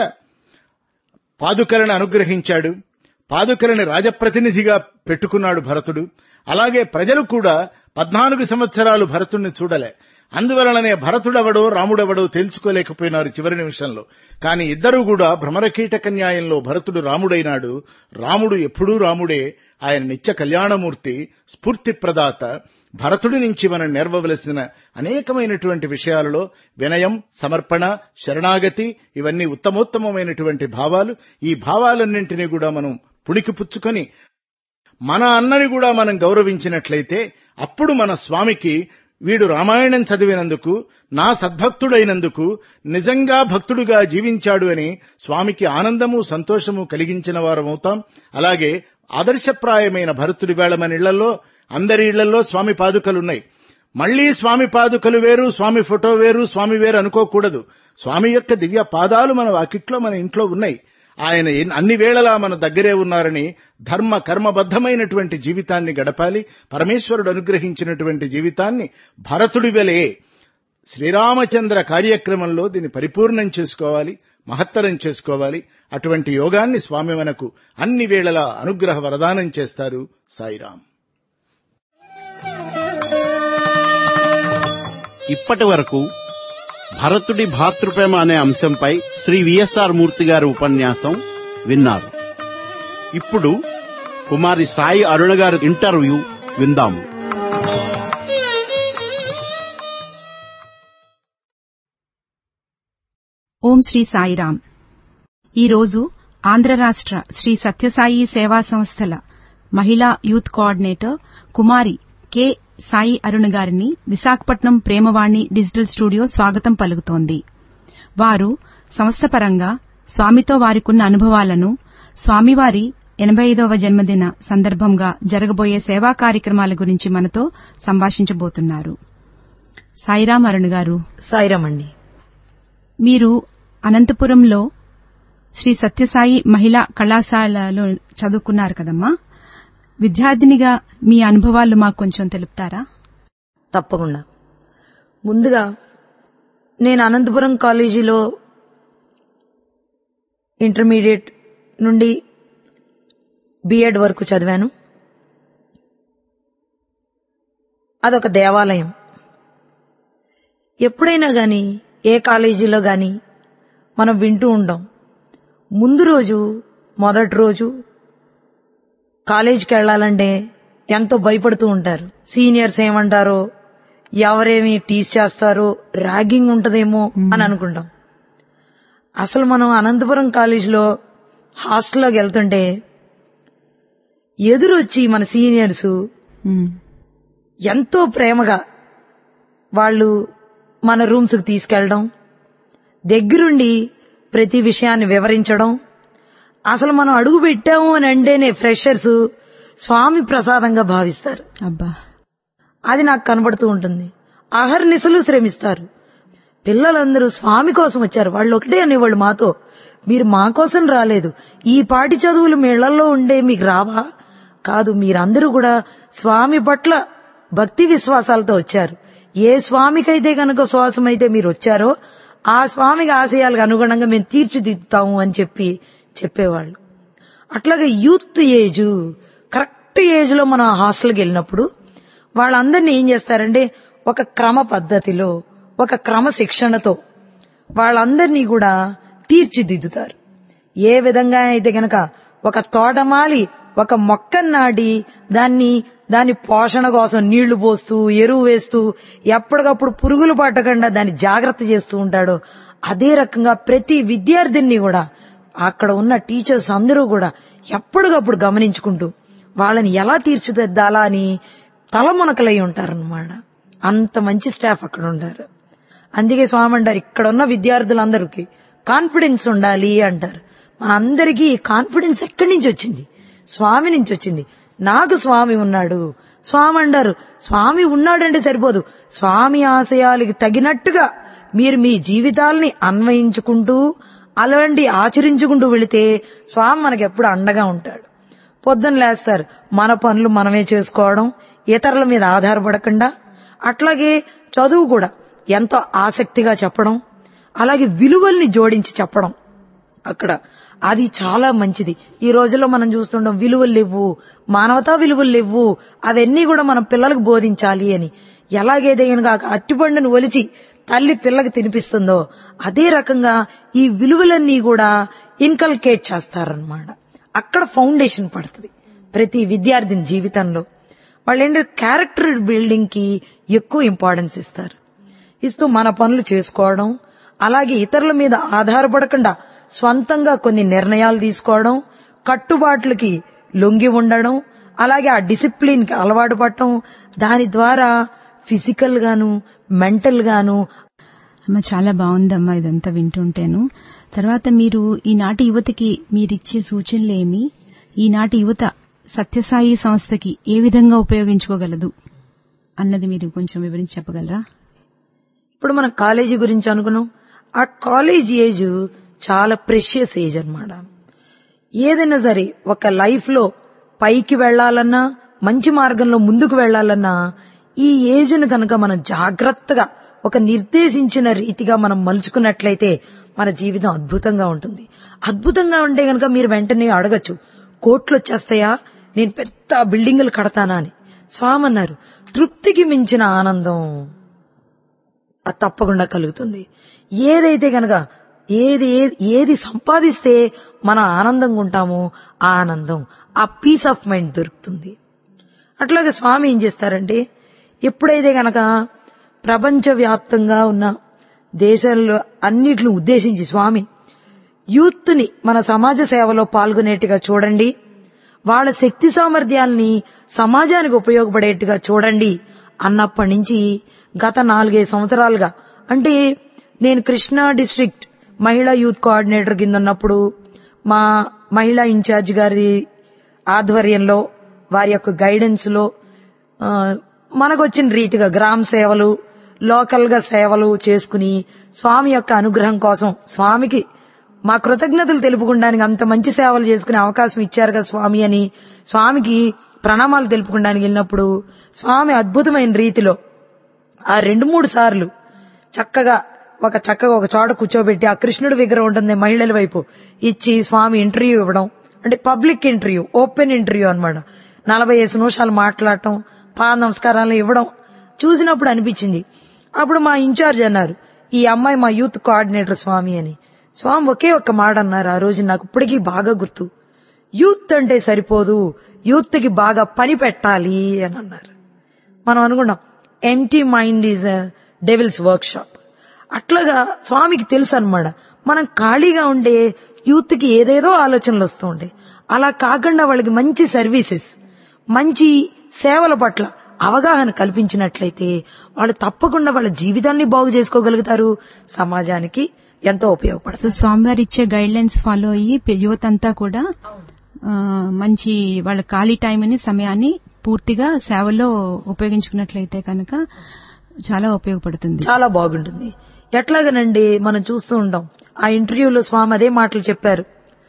పాదుకలను అనుగ్రహించాడు పాదుకలని రాజప్రతినిధిగా పెట్టుకున్నాడు భరతుడు అలాగే ప్రజలు కూడా పద్నాలుగు సంవత్సరాలు భరతుణ్ణి చూడలే అందువలననే భరతుడెవడో రాముడెవడో తేల్చుకోలేకపోయినారు చివరి నిమిషంలో కాని ఇద్దరూ కూడా భ్రమరకీటక న్యాయంలో భరతుడు రాముడైనాడు రాముడు ఎప్పుడూ రాముడే ఆయన నిత్య కళ్యాణమూర్తి స్ఫూర్తి ప్రదాత భరతుడి నుంచి మనం నేర్వవలసిన అనేకమైనటువంటి విషయాలలో వినయం సమర్పణ శరణాగతి ఇవన్నీ ఉత్తమోత్తమమైనటువంటి భావాలు ఈ భావాలన్నింటినీ కూడా మనం పుణికి పుచ్చుకొని మన అన్నని కూడా మనం గౌరవించినట్లయితే అప్పుడు మన స్వామికి వీడు రామాయణం చదివినందుకు నా సద్భక్తుడైనందుకు నిజంగా భక్తుడుగా జీవించాడు అని స్వామికి ఆనందము సంతోషము కలిగించిన వారమవుతాం అలాగే ఆదర్శప్రాయమైన భరతుడి వేళ మన ఇళ్లలో అందరి ఇళ్లలో స్వామి పాదుకలున్నాయి మళ్లీ స్వామి పాదుకలు వేరు స్వామి ఫోటో వేరు స్వామి వేరు అనుకోకూడదు స్వామి యొక్క దివ్య పాదాలు మన వాకిట్లో మన ఇంట్లో ఉన్నాయి ఆయన అన్ని వేళలా మన దగ్గరే ఉన్నారని ధర్మ కర్మబద్ధమైనటువంటి జీవితాన్ని గడపాలి పరమేశ్వరుడు అనుగ్రహించినటువంటి జీవితాన్ని భరతుడి వెలే శ్రీరామచంద్ర కార్యక్రమంలో దీన్ని పరిపూర్ణం చేసుకోవాలి మహత్తరం చేసుకోవాలి అటువంటి యోగాన్ని స్వామి మనకు అన్ని వేళలా అనుగ్రహ వరదానం చేస్తారు సాయిరాం ఇప్పటి వరకు భరతుడి భాతృప్రేమ అనే అంశంపై శ్రీ విఎస్ఆర్ మూర్తి గారి ఉపన్యాసం విన్నారు ఇప్పుడు కుమారి సాయి అరుణ గారి ఇంటర్వ్యూ విందాము ఓం శ్రీ సాయిరాం ఈరోజు ఆంధ్ర రాష్ట్ర శ్రీ సత్యసాయి సేవా సంస్థల మహిళా యూత్ కోఆర్డినేటర్ కుమారి కె సాయి అరుణ్ గారిని విశాఖపట్నం ప్రేమవాణి డిజిటల్ స్టూడియో స్వాగతం పలుకుతోంది వారు సంస్థపరంగా స్వామితో వారికున్న అనుభవాలను స్వామివారి ఎనభై ఐదవ జన్మదిన సందర్భంగా జరగబోయే సేవా కార్యక్రమాల గురించి మనతో సంభాషించబోతున్నారు సాయిరాం అరుణ్ గారు సాయిరామ్ అండి మీరు అనంతపురంలో శ్రీ సత్యసాయి మహిళా కళాశాలలో చదువుకున్నారు కదమ్మా విద్యార్థినిగా మీ అనుభవాలు మాకు కొంచెం తెలుపుతారా తప్పకుండా ముందుగా నేను అనంతపురం కాలేజీలో ఇంటర్మీడియట్ నుండి బిఎడ్ వరకు చదివాను అదొక దేవాలయం ఎప్పుడైనా గాని ఏ కాలేజీలో గాని మనం వింటూ ఉంటాం ముందు రోజు మొదటి రోజు కాలేజీకి వెళ్ళాలంటే ఎంతో భయపడుతూ ఉంటారు సీనియర్స్ ఏమంటారో ఎవరేమి టీస్ చేస్తారో ర్యాగింగ్ ఉంటదేమో అని అనుకుంటాం అసలు మనం అనంతపురం కాలేజీలో హాస్టల్లోకి వెళ్తుంటే ఎదురొచ్చి మన సీనియర్స్ ఉమ్, ఎంతో ప్రేమగా వాళ్ళు మన రూమ్స్ కి తీసుకెళ్ళడం దగ్గరుండి ప్రతి విషయాన్ని వివరించడం అసలు మనం అడుగు పెట్టాము అని అంటేనే ఫ్రెషర్స్ స్వామి ప్రసాదంగా భావిస్తారు అబ్బా అది నాకు కనబడుతూ ఉంటుంది అహర్నిశలు శ్రమిస్తారు పిల్లలందరూ స్వామి కోసం వచ్చారు వాళ్ళు ఒకటే అనేవాళ్ళు మాతో మీరు మా కోసం రాలేదు ఈ పాటి చదువులు మీ ఇళ్లలో ఉండే మీకు రావా కాదు మీరందరూ కూడా స్వామి పట్ల భక్తి విశ్వాసాలతో వచ్చారు ఏ స్వామికైతే కనుక శ్వాసం అయితే మీరు వచ్చారో ఆ స్వామికి ఆశయాలకు అనుగుణంగా మేము తీర్చిదిద్దుతాము అని చెప్పి చెప్పేవాళ్ళు అట్లాగే యూత్ ఏజ్ కరెక్ట్ ఏజ్ లో మనం హాస్టల్కి వెళ్ళినప్పుడు వాళ్ళందరినీ ఏం చేస్తారంటే ఒక క్రమ పద్ధతిలో ఒక క్రమశిక్షణతో వాళ్ళందరినీ కూడా తీర్చిదిద్దుతారు ఏ విధంగా అయితే గనక ఒక తోటమాలి ఒక మొక్కను నాటి దాన్ని దాని పోషణ కోసం నీళ్లు పోస్తూ ఎరువు వేస్తూ ఎప్పటికప్పుడు పురుగులు పట్టకుండా దాన్ని జాగ్రత్త చేస్తూ ఉంటాడో అదే రకంగా ప్రతి విద్యార్థిని కూడా అక్కడ ఉన్న టీచర్స్ అందరూ కూడా ఎప్పటికప్పుడు గమనించుకుంటూ వాళ్ళని ఎలా తీర్చిదిద్దాలా అని తలమునకలై ఉంటారన్నమాట అంత మంచి స్టాఫ్ అక్కడ ఉంటారు అందుకే స్వామి అంటారు ఇక్కడ ఉన్న విద్యార్థులందరికీ కాన్ఫిడెన్స్ ఉండాలి అంటారు మనందరికీ ఈ కాన్ఫిడెన్స్ ఎక్కడి నుంచి వచ్చింది స్వామి నుంచి వచ్చింది నాకు స్వామి ఉన్నాడు స్వామి అంటారు స్వామి ఉన్నాడంటే సరిపోదు స్వామి ఆశయాలకి తగినట్టుగా మీరు మీ జీవితాల్ని అన్వయించుకుంటూ అలాంటి ఆచరించుకుంటూ వెళితే స్వామి మనకి ఎప్పుడు అండగా ఉంటాడు పొద్దున్న లేస్తారు మన పనులు మనమే చేసుకోవడం ఇతరుల మీద ఆధారపడకుండా అట్లాగే చదువు కూడా ఎంతో ఆసక్తిగా చెప్పడం అలాగే విలువల్ని జోడించి చెప్పడం అక్కడ అది చాలా మంచిది ఈ రోజుల్లో మనం చూస్తుంటాం విలువలు లేవు మానవతా విలువలు లేవు అవన్నీ కూడా మనం పిల్లలకు బోధించాలి అని ఎలాగైతే గనుక ఆ అట్టిపండును ఒలిచి తల్లి పిల్లకి తినిపిస్తుందో అదే రకంగా ఈ విలువలన్నీ కూడా ఇన్కల్కేట్ చేస్తారనమాట అక్కడ ఫౌండేషన్ పడుతుంది ప్రతి విద్యార్థిని జీవితంలో వాళ్ళు ఏంటంటే క్యారెక్టర్ బిల్డింగ్ కి ఎక్కువ ఇంపార్టెన్స్ ఇస్తారు ఇస్తూ మన పనులు చేసుకోవడం అలాగే ఇతరుల మీద ఆధారపడకుండా స్వంతంగా కొన్ని నిర్ణయాలు తీసుకోవడం కట్టుబాట్లకి లొంగి ఉండడం అలాగే ఆ డిసిప్లిన్ కి అలవాటు పడటం దాని ద్వారా ఫిజికల్ గాను మెంటల్ గాను అమ్మ చాలా బాగుందమ్మా ఇదంతా వింటుంటేను తర్వాత మీరు ఈనాటి యువతకి మీరిచ్చే సూచనలు ఏమి ఈనాటి యువత సత్యసాయి సంస్థకి ఏ విధంగా ఉపయోగించుకోగలదు అన్నది మీరు కొంచెం వివరించి చెప్పగలరా ఇప్పుడు మనం కాలేజీ గురించి అనుకున్నాం ఆ కాలేజ్ ఏజ్ చాలా ప్రెషియస్ ఏజ్ అన్నమాట ఏదైనా సరే ఒక లైఫ్ లో పైకి వెళ్లాలన్నా మంచి మార్గంలో ముందుకు వెళ్లాలన్నా ఈ ఏజ్ ను కనుక మనం జాగ్రత్తగా ఒక నిర్దేశించిన రీతిగా మనం మలుచుకున్నట్లయితే మన జీవితం అద్భుతంగా ఉంటుంది అద్భుతంగా ఉంటే గనక మీరు వెంటనే అడగచ్చు కోట్లు వచ్చేస్తాయా నేను పెద్ద బిల్డింగులు కడతానా అని స్వామి అన్నారు తృప్తికి మించిన ఆనందం అది తప్పకుండా కలుగుతుంది ఏదైతే గనక ఏది ఏది ఏది సంపాదిస్తే మనం ఆనందంగా ఉంటామో ఆ ఆనందం ఆ పీస్ ఆఫ్ మైండ్ దొరుకుతుంది అట్లాగే స్వామి ఏం చేస్తారంటే ఎప్పుడైతే గనక ప్రపంచవ్యాప్తంగా ఉన్న దేశాల్లో అన్నిటిని ఉద్దేశించి స్వామి యూత్ ని మన సమాజ సేవలో పాల్గొనేట్టుగా చూడండి వాళ్ళ శక్తి సామర్థ్యాల్ని సమాజానికి ఉపయోగపడేట్టుగా చూడండి అన్నప్పటి నుంచి గత నాలుగైదు సంవత్సరాలుగా అంటే నేను కృష్ణా డిస్ట్రిక్ట్ మహిళా యూత్ కోఆర్డినేటర్ కింద ఉన్నప్పుడు మా మహిళా ఇన్ఛార్జ్ గారి ఆధ్వర్యంలో వారి యొక్క గైడెన్స్ లో ఆ, మనకొచ్చిన రీతిగా గ్రామ సేవలు లోకల్ గా సేవలు చేసుకుని స్వామి యొక్క అనుగ్రహం కోసం స్వామికి మా కృతజ్ఞతలు తెలుపుకోవడానికి అంత మంచి సేవలు చేసుకునే అవకాశం ఇచ్చారు కదా స్వామి అని స్వామికి ప్రణామాలు తెలుపుకోవడానికి వెళ్ళినప్పుడు స్వామి అద్భుతమైన రీతిలో ఆ రెండు మూడు సార్లు చక్కగా ఒక చక్కగా ఒక చోట కూర్చోబెట్టి ఆ కృష్ణుడి విగ్రహం ఉంటుంది మహిళల వైపు ఇచ్చి స్వామి ఇంటర్వ్యూ ఇవ్వడం అంటే పబ్లిక్ ఇంటర్వ్యూ ఓపెన్ ఇంటర్వ్యూ అన్నమాట నలభై ఐదు నిమిషాలు మాట్లాడటం పాద నమస్కారాలు ఇవ్వడం చూసినప్పుడు అనిపించింది అప్పుడు మా ఇన్ఛార్జ్ అన్నారు ఈ అమ్మాయి మా యూత్ కోఆర్డినేటర్ స్వామి అని స్వామి ఒకే ఒక్క మాట అన్నారు ఆ రోజు నాకు ఇప్పటికీ బాగా గుర్తు యూత్ అంటే సరిపోదు యూత్ కి బాగా పని పెట్టాలి అని అన్నారు మనం అనుకున్నాం empty mind is devil's workshop అట్లాగా స్వామికి తెలుసు అనమాట మనం ఖాళీగా ఉండే యూత్ కి ఏదేదో ఆలోచనలు వస్తూ ఉంటాయి అలా కాకుండా వాళ్ళకి మంచి సర్వీసెస్ మంచి సేవల పట్ల అవగాహన కల్పించినట్లయితే వాళ్ళు తప్పకుండా వాళ్ళ జీవితాన్ని బాగు చేసుకోగలుగుతారు సమాజానికి ఎంతో ఉపయోగపడుతుంది సో స్వామివారు ఇచ్చే గైడ్ లైన్స్ ఫాలో అయ్యి పి- యువత అంతా కూడా ఆ, మంచి వాళ్ళ ఖాళీ టైంని సమయాన్ని పూర్తిగా సేవలో ఉపయోగించుకున్నట్లయితే కనుక చాలా ఉపయోగపడుతుంది చాలా బాగుంటుంది ఎట్లాగనండి మనం చూస్తూ ఉంటాం ఆ ఇంటర్వ్యూలో స్వామి అదే మాటలు చెప్పారు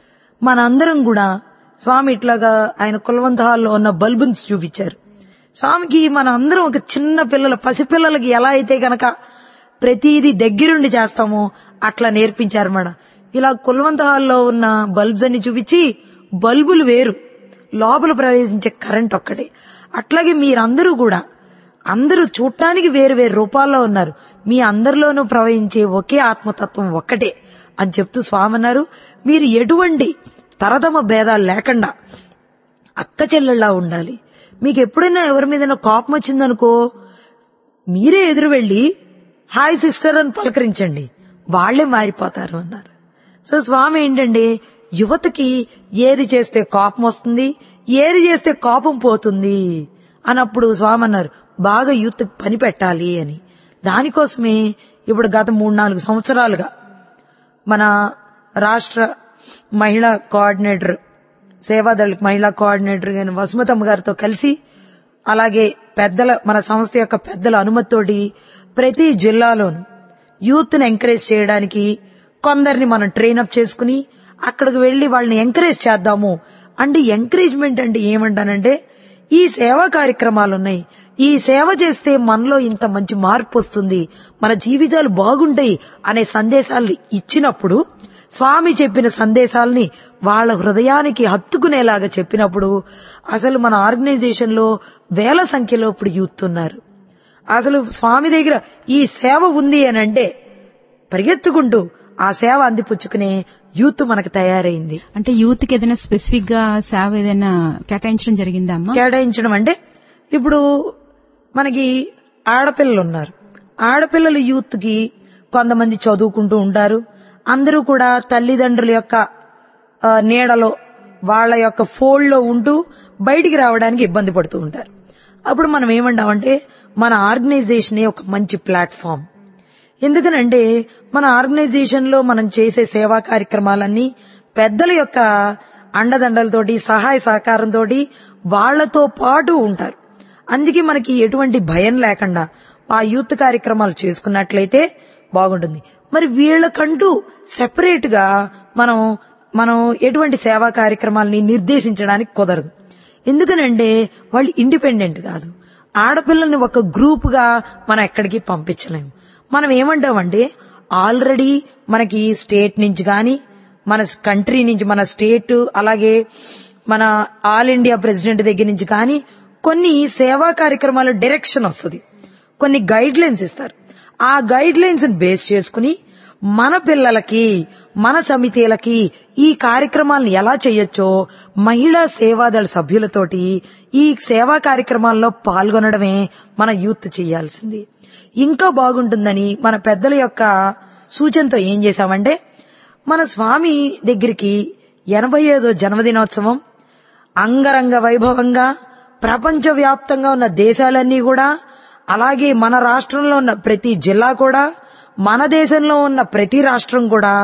మనందరం కూడా స్వామి ఇట్లాగా ఆయన కులవంత హాల్లో ఉన్న బల్బున్స్ చూపించారు స్వామికి మన అందరం ఒక చిన్న పిల్లల పసిపిల్లలకి ఎలా అయితే గనక ప్రతిదీ దగ్గరుండి చేస్తామో అట్లా నేర్పించారు మేడం ఇలా కులవంత హాల్లో ఉన్న బల్బ్స్ అన్ని చూపించి బల్బులు వేరు లోపల ప్రవేశించే కరెంట్ ఒక్కటే అట్లాగే మీరందరూ కూడా అందరూ చూడటానికి వేరు వేరు రూపాల్లో ఉన్నారు మీ అందరిలోనూ ప్రవహించే ఒకే ఆత్మతత్వం ఒక్కటే అని చెప్తూ స్వామి అన్నారు మీరు ఎటువంటి తరతమ భేదాలు లేకుండా అక్క చెల్లెళ్ళలా ఉండాలి మీకు ఎప్పుడైనా ఎవరి మీద కోపం వచ్చిందనుకో మీరే ఎదురు వెళ్ళి హాయ్ సిస్టర్ అని పలకరించండి వాళ్లే మారిపోతారు అన్నారు సో స్వామి ఏంటంటే యువతకి ఏది చేస్తే కోపం వస్తుంది ఏది చేస్తే కోపం పోతుంది అన్నప్పుడు స్వామి అన్నారు బాగా యూత్ పని పెట్టాలి అని దానికోసమే ఇప్పుడు గత మూడు నాలుగు సంవత్సరాలుగా మన రాష్ట్ర మహిళా కోఆర్డినేటర్ సేవాదళ మహిళా కోఆర్డినేటర్ అయిన వసుమతమ్మ గారితో కలిసి అలాగే పెద్దల మన సంస్థ యొక్క పెద్దల అనుమతితోటి ప్రతి జిల్లాలోను యూత్ ని ఎంకరేజ్ చేయడానికి కొందరిని మనం ట్రైనప్ చేసుకుని అక్కడికి వెళ్లి వాళ్ళని ఎంకరేజ్ చేద్దాము అంటే ఎంకరేజ్మెంట్ అంటే ఏమంటానంటే ఈ సేవా కార్యక్రమాలు ఉన్నాయి ఈ సేవ చేస్తే మనలో ఇంత మంచి మార్పు వస్తుంది మన జీవితాలు బాగుంటాయి అనే సందేశాలు ఇచ్చినప్పుడు స్వామి చెప్పిన సందేశాల్ని వాళ్ళ హృదయానికి హత్తుకునేలాగా చెప్పినప్పుడు అసలు మన ఆర్గనైజేషన్ లో వేల సంఖ్యలో ఇప్పుడు యూత్ ఉన్నారు అసలు స్వామి దగ్గర ఈ సేవ ఉంది అని అంటే పరిగెత్తుకుంటూ ఆ సేవ అందిపుచ్చుకునే యూత్ మనకు తయారైంది అంటే యూత్ కి ఏదైనా స్పెసిఫిక్ గా సేవ ఏదైనా కేటాయించడం జరిగిందా అమ్మా కేటాయించడం అంటే ఇప్పుడు మనకి ఆడపిల్లలు ఉన్నారు ఆడపిల్లలు యూత్ కి కొంతమంది చదువుకుంటూ ఉంటారు అందరూ కూడా తల్లిదండ్రుల యొక్క ఆ, నీడలో వాళ్ళ యొక్క ఫోల్డ్ లో ఉంటూ బయటికి రావడానికి ఇబ్బంది పడుతూ ఉంటారు అప్పుడు మనం ఏమంటామంటే మన ఆర్గనైజేషనే ఒక మంచి ప్లాట్ఫామ్ ఎందుకనంటే మన ఆర్గనైజేషన్ లో మనం చేసే సేవా కార్యక్రమాలన్నీ పెద్దల యొక్క అండదండలతోటి సహాయ సహకారంతో వాళ్లతో పాటు ఉంటారు అందుకే మనకి ఎటువంటి భయం లేకుండా ఆ యూత్ కార్యక్రమాలు చేసుకున్నట్లయితే బాగుంటుంది మరి వీళ్ళకంటూ సెపరేట్ గా మనం మనం ఎటువంటి సేవా కార్యక్రమాలని నిర్దేశించడానికి కుదరదు ఎందుకనంటే వాళ్ళు ఇండిపెండెంట్ కాదు ఆడపిల్లల్ని ఒక గ్రూప్ గా మనం ఎక్కడికి పంపించలేము మనం ఏమంటామంటే ఆల్రెడీ మనకి స్టేట్ నుంచి గాని మన కంట్రీ నుంచి మన స్టేట్ అలాగే మన ఆల్ ఇండియా ప్రెసిడెంట్ దగ్గర నుంచి కానీ కొన్ని సేవా కార్యక్రమాల డైరెక్షన్ వస్తుంది కొన్ని గైడ్ లైన్స్ ఇస్తారు ఆ గైడ్ లైన్స్ బేస్ చేసుకుని మన పిల్లలకి మన సమితిలకి ఈ కార్యక్రమాలను ఎలా చేయొచ్చో మహిళా సేవాదళ సభ్యులతోటి ఈ సేవా కార్యక్రమాల్లో పాల్గొనడమే మన యూత్ చేయాల్సింది ఇంకా బాగుంటుందని మన పెద్దల యొక్క సూచనతో ఏం చేశామంటే మన స్వామి దగ్గరికి ఎనభై ఐదో జన్మదినోత్సవం అంగరంగ వైభవంగా ప్రపంచవ్యాప్తంగా ఉన్న దేశాలన్నీ కూడా అలాగే మన రాష్ట్రంలో ఉన్న ప్రతి జిల్లా కూడా మన దేశంలో ఉన్న ప్రతి రాష్ట్రం కూడా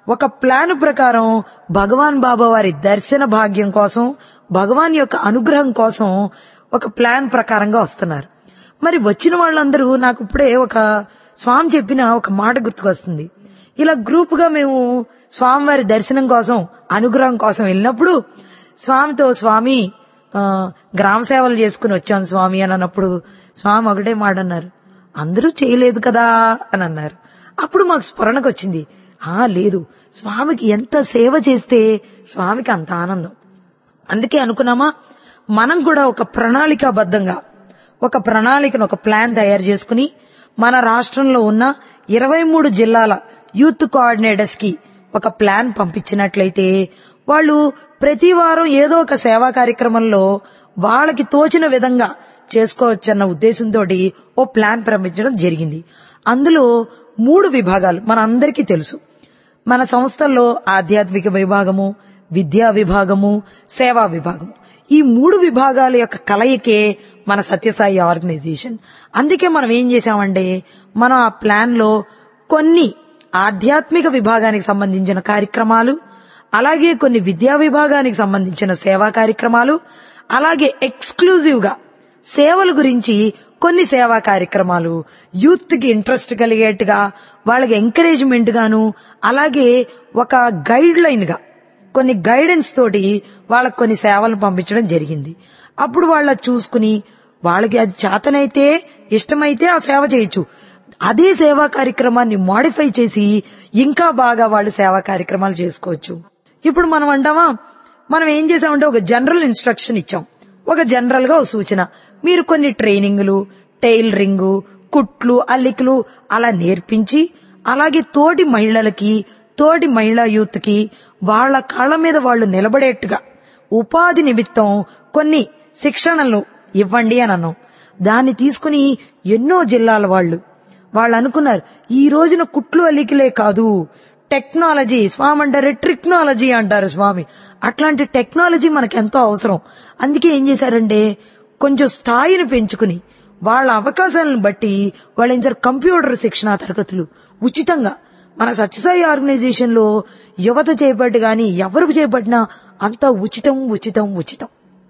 ఒక ప్లాన్ ప్రకారం భగవాన్ బాబా వారి దర్శన భాగ్యం కోసం భగవాన్ యొక్క అనుగ్రహం కోసం ఒక ప్లాన్ ప్రకారంగా వస్తున్నారు మరి వచ్చిన వాళ్ళందరూ నాకు ఇప్పుడే ఒక స్వామి చెప్పిన ఒక మాట గుర్తుకొస్తుంది ఇలా గ్రూప్ గా మేము స్వామివారి దర్శనం కోసం అనుగ్రహం కోసం వెళ్ళినప్పుడు స్వామితో స్వామి ఆ, గ్రామ సేవలు చేసుకుని వచ్చాను స్వామి అని అన్నప్పుడు స్వామి ఒకటే మాట అన్నారు అందరూ చేయలేదు కదా అని అన్నారు అప్పుడు మాకు స్ఫురణకు వచ్చింది ఆ లేదు స్వామికి ఎంత సేవ చేస్తే స్వామికి అంత ఆనందం అందుకే అనుకున్నామా మనం కూడా ఒక ప్రణాళికాబద్ధంగా ఒక ప్రణాళికను ఒక ప్లాన్ తయారు చేసుకుని మన రాష్ట్రంలో ఉన్న ఇరవై మూడు జిల్లాల యూత్ కోఆర్డినేటర్స్ కి ఒక ప్లాన్ పంపించినట్లయితే వాళ్ళు ప్రతి వారం ఏదో ఒక సేవా కార్యక్రమంలో వాళ్ళకి తోచిన విధంగా చేసుకోవచ్చన్న ఉద్దేశంతో ఓ ప్లాన్ పంపించడం జరిగింది అందులో మూడు విభాగాలు మన అందరికీ తెలుసు మన సంస్థల్లో ఆధ్యాత్మిక విభాగము విద్యా విభాగము సేవా విభాగము ఈ మూడు విభాగాల యొక్క కలయికే మన సత్యసాయి ఆర్గనైజేషన్ అందుకే మనం ఏం చేశామంటే మనం ఆ ప్లాన్ లో కొన్ని ఆధ్యాత్మిక విభాగానికి సంబంధించిన కార్యక్రమాలు అలాగే కొన్ని విద్యా విభాగానికి సంబంధించిన సేవా కార్యక్రమాలు అలాగే ఎక్స్క్లూజివ్ గా సేవల గురించి కొన్ని సేవా కార్యక్రమాలు యూత్ కి ఇంట్రెస్ట్ కలిగేట్టుగా వాళ్ళకి ఎంకరేజ్మెంట్ గాను అలాగే ఒక గైడ్ లైన్ గా కొన్ని గైడెన్స్ తోటి వాళ్ళకి కొన్ని సేవలను పంపించడం జరిగింది అప్పుడు వాళ్ళ చూసుకుని వాళ్ళకి అది చేతనైతే ఇష్టమైతే ఆ సేవ చేయొచ్చు అదే సేవా కార్యక్రమాన్ని మాడిఫై చేసి ఇంకా బాగా వాళ్ళు సేవా కార్యక్రమాలు చేసుకోవచ్చు ఇప్పుడు మనం అంటామా మనం ఏం చేసామంటే ఒక జనరల్ ఇన్స్ట్రక్షన్ ఇచ్చాం ఒక జనరల్ గా ఒక సూచన మీరు కొన్ని ట్రైనింగ్లు టైలరింగ్ కుట్లు అల్లికలు అలా నేర్పించి అలాగే తోటి మహిళలకి తోటి మహిళా యూత్ కి వాళ్ళ కాళ్ళ మీద వాళ్ళు నిలబడేట్టుగా ఉపాధి నిమిత్తం కొన్ని శిక్షణలు ఇవ్వండి అని అన్నాం దాన్ని తీసుకుని ఎన్నో జిల్లాల వాళ్ళు వాళ్ళు అనుకున్నారు ఈ రోజున కుట్లు అల్లికలే కాదు టెక్నాలజీ స్వామి అంటారు టెక్నాలజీ అంటారు స్వామి అట్లాంటి టెక్నాలజీ మనకు ఎంతో అవసరం అందుకే ఏం చేశారంటే కొంచెం స్థాయిని పెంచుకుని వాళ్ళ అవకాశాలను బట్టి వాళ్ళు ఏం చేశారు కంప్యూటర్ శిక్షణ తరగతులు ఉచితంగా మన సత్యసాయి ఆర్గనైజేషన్ లో యువత చేపట్టి గాని ఎవరు చేపట్టినా అంతా ఉచితం ఉచితం ఉచితం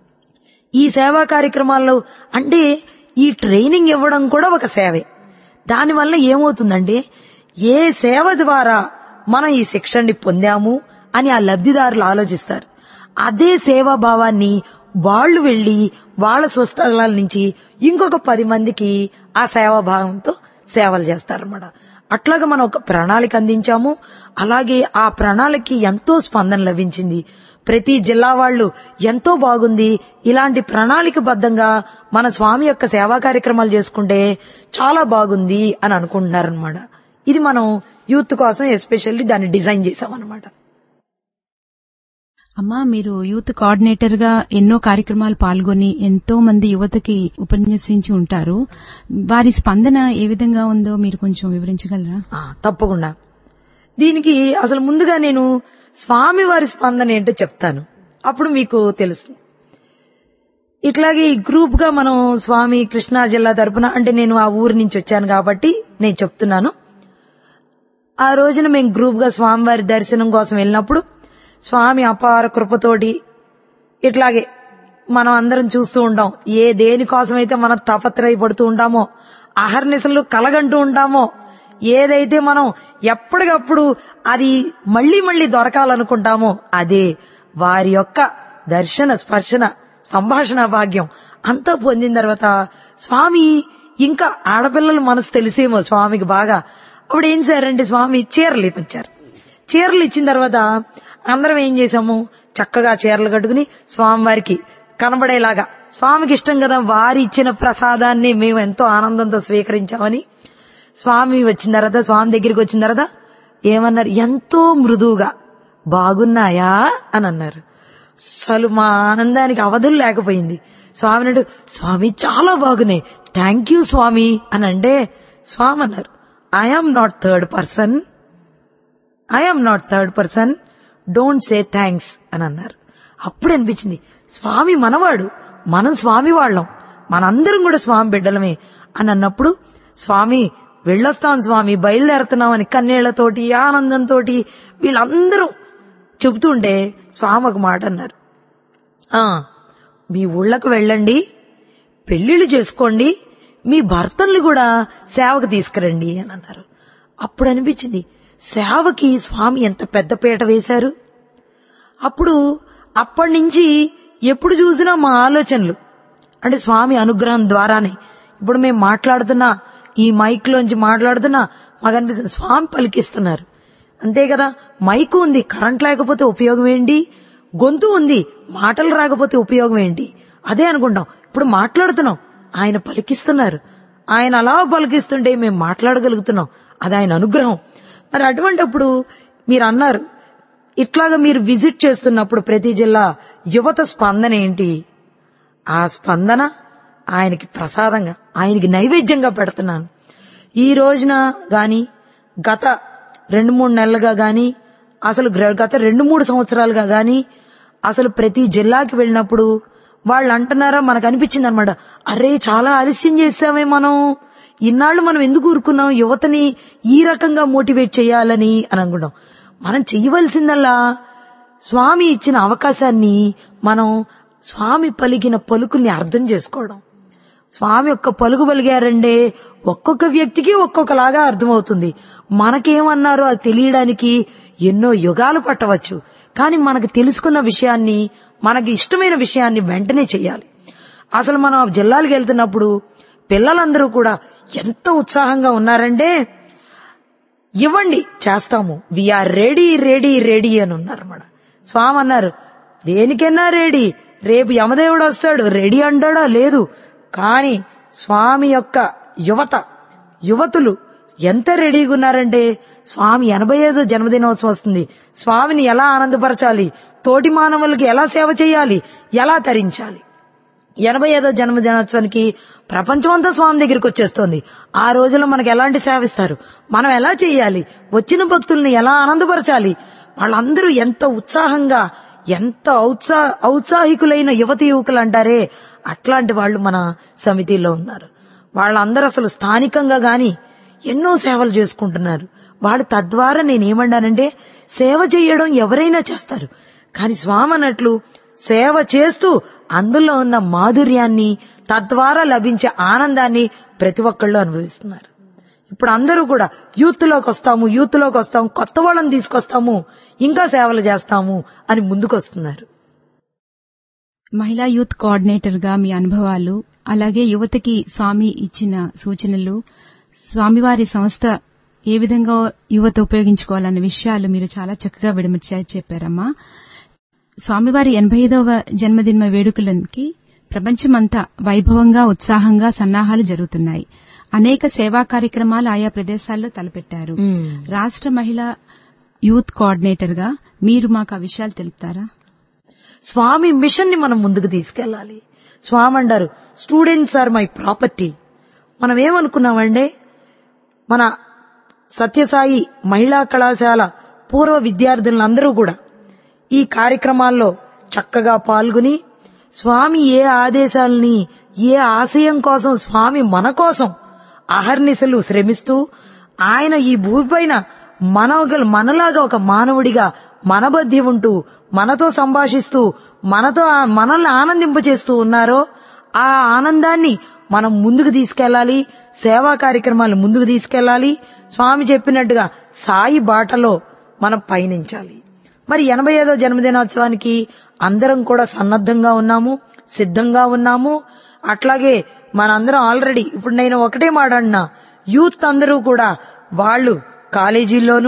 ఈ సేవా కార్యక్రమాల్లో అంటే ఈ ట్రైనింగ్ ఇవ్వడం కూడా ఒక సేవే దానివల్ల ఏమవుతుందంటే ఏ సేవ ద్వారా మనం ఈ శిక్షణని పొందాము అని ఆ లబ్ధిదారులు ఆలోచిస్తారు అదే సేవా భావాన్ని వాళ్ళు వెళ్లి వాళ్ళ స్వస్థలాల నుంచి ఇంకొక పది మందికి ఆ సేవా భావంతో సేవలు చేస్తారన్నమాట అట్లాగా మనం ఒక ప్రణాళిక అందించాము అలాగే ఆ ప్రణాళికకి ఎంతో స్పందన లభించింది ప్రతి జిల్లా వాళ్ళు ఎంతో బాగుంది ఇలాంటి ప్రణాళిక బద్దంగా మన స్వామి యొక్క సేవా కార్యక్రమాలు చేసుకుంటే చాలా బాగుంది అని అనుకుంటున్నారనమాట ఇది మనం యూత్ కోసం ఎస్పెషల్లీ దాన్ని డిజైన్ చేసామన్నమాట అమ్మా మీరు యూత్ కోఆర్డినేటర్ గా ఎన్నో కార్యక్రమాలు పాల్గొని ఎంతో మంది యువతకి ఉపన్యసించి ఉంటారు వారి స్పందన ఏ విధంగా ఉందో మీరు కొంచెం వివరించగలరా ఆ, తప్పకుండా దీనికి అసలు ముందుగా నేను స్వామి వారి స్పందన ఏంటో చెప్తాను అప్పుడు మీకు తెలుసు ఇట్లాగే ఈ గ్రూప్ గా మనం స్వామి కృష్ణా జిల్లా తరపున అంటే నేను ఆ ఊరు నుంచి వచ్చాను కాబట్టి నేను చెప్తున్నాను ఆ రోజున మేము గ్రూప్ గా స్వామివారి దర్శనం కోసం వెళ్ళినప్పుడు స్వామి అపార కృపతోటి ఇట్లాగే మనం అందరం చూస్తూ ఉంటాం ఏ దేనికోసమైతే మనం తపత్రయపడుతూ ఉంటామో అహర్నిశలు కలగంటూ ఉంటామో ఏదైతే మనం ఎప్పటికప్పుడు అది మళ్ళీ మళ్ళీ దొరకాలనుకుంటామో అదే వారి యొక్క దర్శన స్పర్శన సంభాషణ భాగ్యం అంతా పొందిన తర్వాత స్వామి ఇంకా ఆడపిల్లల మనసు తెలిసేమో స్వామికి బాగా అప్పుడు ఏం చేశారంటే స్వామి చీరలు ఇప్పించారు చీరలు ఇచ్చిన తర్వాత అందరం ఏం చేశాము చక్కగా చీరలు కట్టుకుని స్వామివారికి కనబడేలాగా స్వామికి ఇష్టం కదా వారి ఇచ్చిన ప్రసాదాన్ని మేము ఎంతో ఆనందంతో స్వీకరించామని స్వామి వచ్చిన తర్వాత స్వామి దగ్గరికి వచ్చిన తర్వాత ఏమన్నారు ఎంతో మృదువుగా బాగున్నాయా అని అన్నారు అసలు మా ఆనందానికి అవధులు లేకపోయింది స్వామి అన్నాడు స్వామి చాలా బాగున్నాయి థ్యాంక్ యూ స్వామి అని అంటే స్వామి అన్నారు I am not third person I am not third person don't say thanks అని అన్నారు అప్పుడు అనిపించింది స్వామి మనవాడు మనం స్వామి వాళ్ళం మనందరం కూడా స్వామి బిడ్డలమే అని అన్నప్పుడు స్వామి వెళ్ళొస్తాం స్వామి బయలుదేరుతున్నామని కన్నీళ్లతోటి ఆనందంతో వీళ్ళందరూ చెబుతుంటే స్వామి ఒక మాట అన్నారు ఆ మీ ఊళ్ళకు వెళ్ళండి పెళ్లిళ్ళు చేసుకోండి మీ భర్తల్ని కూడా సేవకు తీసుకురండి అని అన్నారు అప్పుడు అనిపించింది సేవకి స్వామి ఎంత పెద్ద పీట వేశారు అప్పుడు అప్పటి నుంచి ఎప్పుడు చూసినా మా ఆలోచనలు అంటే స్వామి అనుగ్రహం ద్వారానే ఇప్పుడు మేము మాట్లాడుతున్నా ఈ మైక్ లోంచి మాట్లాడుతున్నా మాకు అనిపిస్తుంది స్వామి పలికిస్తున్నారు అంతే కదా మైకు ఉంది కరెంట్ లేకపోతే ఉపయోగం ఏంటి గొంతు ఉంది మాటలు రాకపోతే ఉపయోగం ఏంటి అదే అనుకుంటాం ఇప్పుడు మాట్లాడుతున్నాం ఆయన పలికిస్తున్నారు ఆయన అలా పలికిస్తుంటే మేము మాట్లాడగలుగుతున్నాం అది ఆయన అనుగ్రహం మరి అటువంటప్పుడు మీరు అన్నారు ఇట్లాగా మీరు విజిట్ చేస్తున్నప్పుడు ప్రతి జిల్లా యువత స్పందన ఏంటి ఆ స్పందన ఆయనకి ప్రసాదంగా ఆయనకి నైవేద్యంగా పెడుతున్నాను ఈ రోజున గాని గత రెండు మూడు నెలలుగా గాని అసలు గ్ర- గత రెండు మూడు సంవత్సరాలుగా గాని అసలు ప్రతి జిల్లాకి వెళ్ళినప్పుడు వాళ్ళు అంటున్నారా మనకు అనిపించింది అనమాట అరే చాలా ఆలస్యం చేసామే మనం ఇన్నాళ్ళు మనం ఎందుకు ఊరుకున్నాం యువతని ఈ రకంగా మోటివేట్ చేయాలని అని అనుకుంటాం మనం చెయ్యవలసిందల్లా స్వామి ఇచ్చిన అవకాశాన్ని మనం స్వామి పలికిన పలుకుల్ని అర్థం చేసుకోవడం స్వామి ఒక్క పలుకు పలిగారండే ఒక్కొక్క వ్యక్తికి ఒక్కొక్కలాగా అర్థమవుతుంది మనకేమన్నారో అది తెలియడానికి ఎన్నో యుగాలు పట్టవచ్చు కానీ మనకు తెలుసుకున్న విషయాన్ని మనకి ఇష్టమైన విషయాన్ని వెంటనే చేయాలి అసలు మనం ఆ జిల్లాలకు వెళ్తున్నప్పుడు పిల్లలందరూ కూడా ఎంత ఉత్సాహంగా ఉన్నారంటే ఇవ్వండి చేస్తాము వీఆర్ రెడీ రెడీ రెడీ అని ఉన్నారన్నమాట స్వామి అన్నారు దేనికైనా రెడీ రేపు యమదేవుడు వస్తాడు రెడీ అంటాడా లేదు కానీ స్వామి యొక్క యువత యువతులు ఎంత రెడీగా ఉన్నారంటే స్వామి ఎనభై ఐదో జన్మదినోత్సవం వస్తుంది స్వామిని ఎలా ఆనందపరచాలి తోటి మానవులకి ఎలా సేవ చేయాలి ఎలా తరించాలి ఎనభై ఐదో జన్మదినోత్సవానికి ప్రపంచమంతా స్వామి దగ్గరికి వచ్చేస్తోంది ఆ రోజుల్లో మనకు ఎలాంటి సేవిస్తారు మనం ఎలా చేయాలి వచ్చిన భక్తుల్ని ఎలా ఆనందపరచాలి వాళ్ళందరూ ఎంత ఉత్సాహంగా ఎంత ఔత్సా ఔత్సాహికులైన యువతి యువకులు అంటారే అట్లాంటి వాళ్ళు మన సమితిలో ఉన్నారు వాళ్ళందరూ అసలు స్థానికంగా గాని ఎన్నో సేవలు చేసుకుంటున్నారు వాళ్ళు తద్వారా నేనేమన్నానంటే సేవ చేయడం ఎవరైనా చేస్తారు కానీ స్వామి అన్నట్లు సేవ చేస్తూ అందులో ఉన్న మాధుర్యాన్ని తద్వారా లభించే ఆనందాన్ని ప్రతి ఒక్కళ్ళు అనుభవిస్తున్నారు ఇప్పుడు అందరూ కూడా యూత్ లోకి వస్తాము యూత్ లోకి వస్తాము కొత్త వాళ్ళని తీసుకొస్తాము ఇంకా సేవలు చేస్తాము అని ముందుకొస్తున్నారు మహిళా యూత్ కోఆర్డినేటర్ గా మీ అనుభవాలు అలాగే యువతకి స్వామి ఇచ్చిన సూచనలు స్వామివారి సంస్థ ఏ విధంగా యువత ఉపయోగించుకోవాలన్న విషయాలు మీరు చాలా చక్కగా విడమర్చి చెప్పారమ్మా స్వామివారి ఎనభై ఐదవ జన్మదిన వేడుకలకి ప్రపంచమంతా వైభవంగా ఉత్సాహంగా సన్నాహాలు జరుగుతున్నాయి అనేక సేవా కార్యక్రమాలు ఆయా ప్రదేశాల్లో తలపెట్టారు రాష్ట్ర మహిళా యూత్ కోఆర్డినేటర్ గా మీరు మాకు ఆ విషయాలు తెలుపుతారా స్వామి మిషన్ ని మనం ముందుకు తీసుకెళ్ళాలి స్వామి అంటారు స్టూడెంట్స్ ఆర్ మై ప్రాపర్టీ మనం ఏమనుకున్నామంటే మన సత్యసాయి మహిళా కళాశాల పూర్వ విద్యార్థులందరూ కూడా ఈ కార్యక్రమాల్లో చక్కగా పాల్గొని స్వామి ఏ ఆదేశాలని ఏ ఆశయం కోసం స్వామి మన కోసం అహర్నిశలు శ్రమిస్తూ ఆయన ఈ భూమిపైన మనగల మనలాగా ఒక మానవుడిగా మన మధ్య ఉంటూ మనతో సంభాషిస్తూ మనతో ఆ- మనల్ని ఆనందింపచేస్తూ ఉన్నారో ఆ ఆనందాన్ని మనం ముందుకు తీసుకెళ్లాలి సేవా కార్యక్రమాలు ముందుకు తీసుకెళ్లాలి స్వామి చెప్పినట్టుగా సాయి బాటలో మనం పయనించాలి మరి ఎనభై ఐదో జన్మదినోత్సవానికి అందరం కూడా సన్నద్ధంగా ఉన్నాము సిద్ధంగా ఉన్నాము అట్లాగే మనందరం ఆల్రెడీ ఇప్పుడు నేను ఒకటే మాట అన్నా యూత్ అందరూ కూడా వాళ్ళు కాలేజీల్లోనూ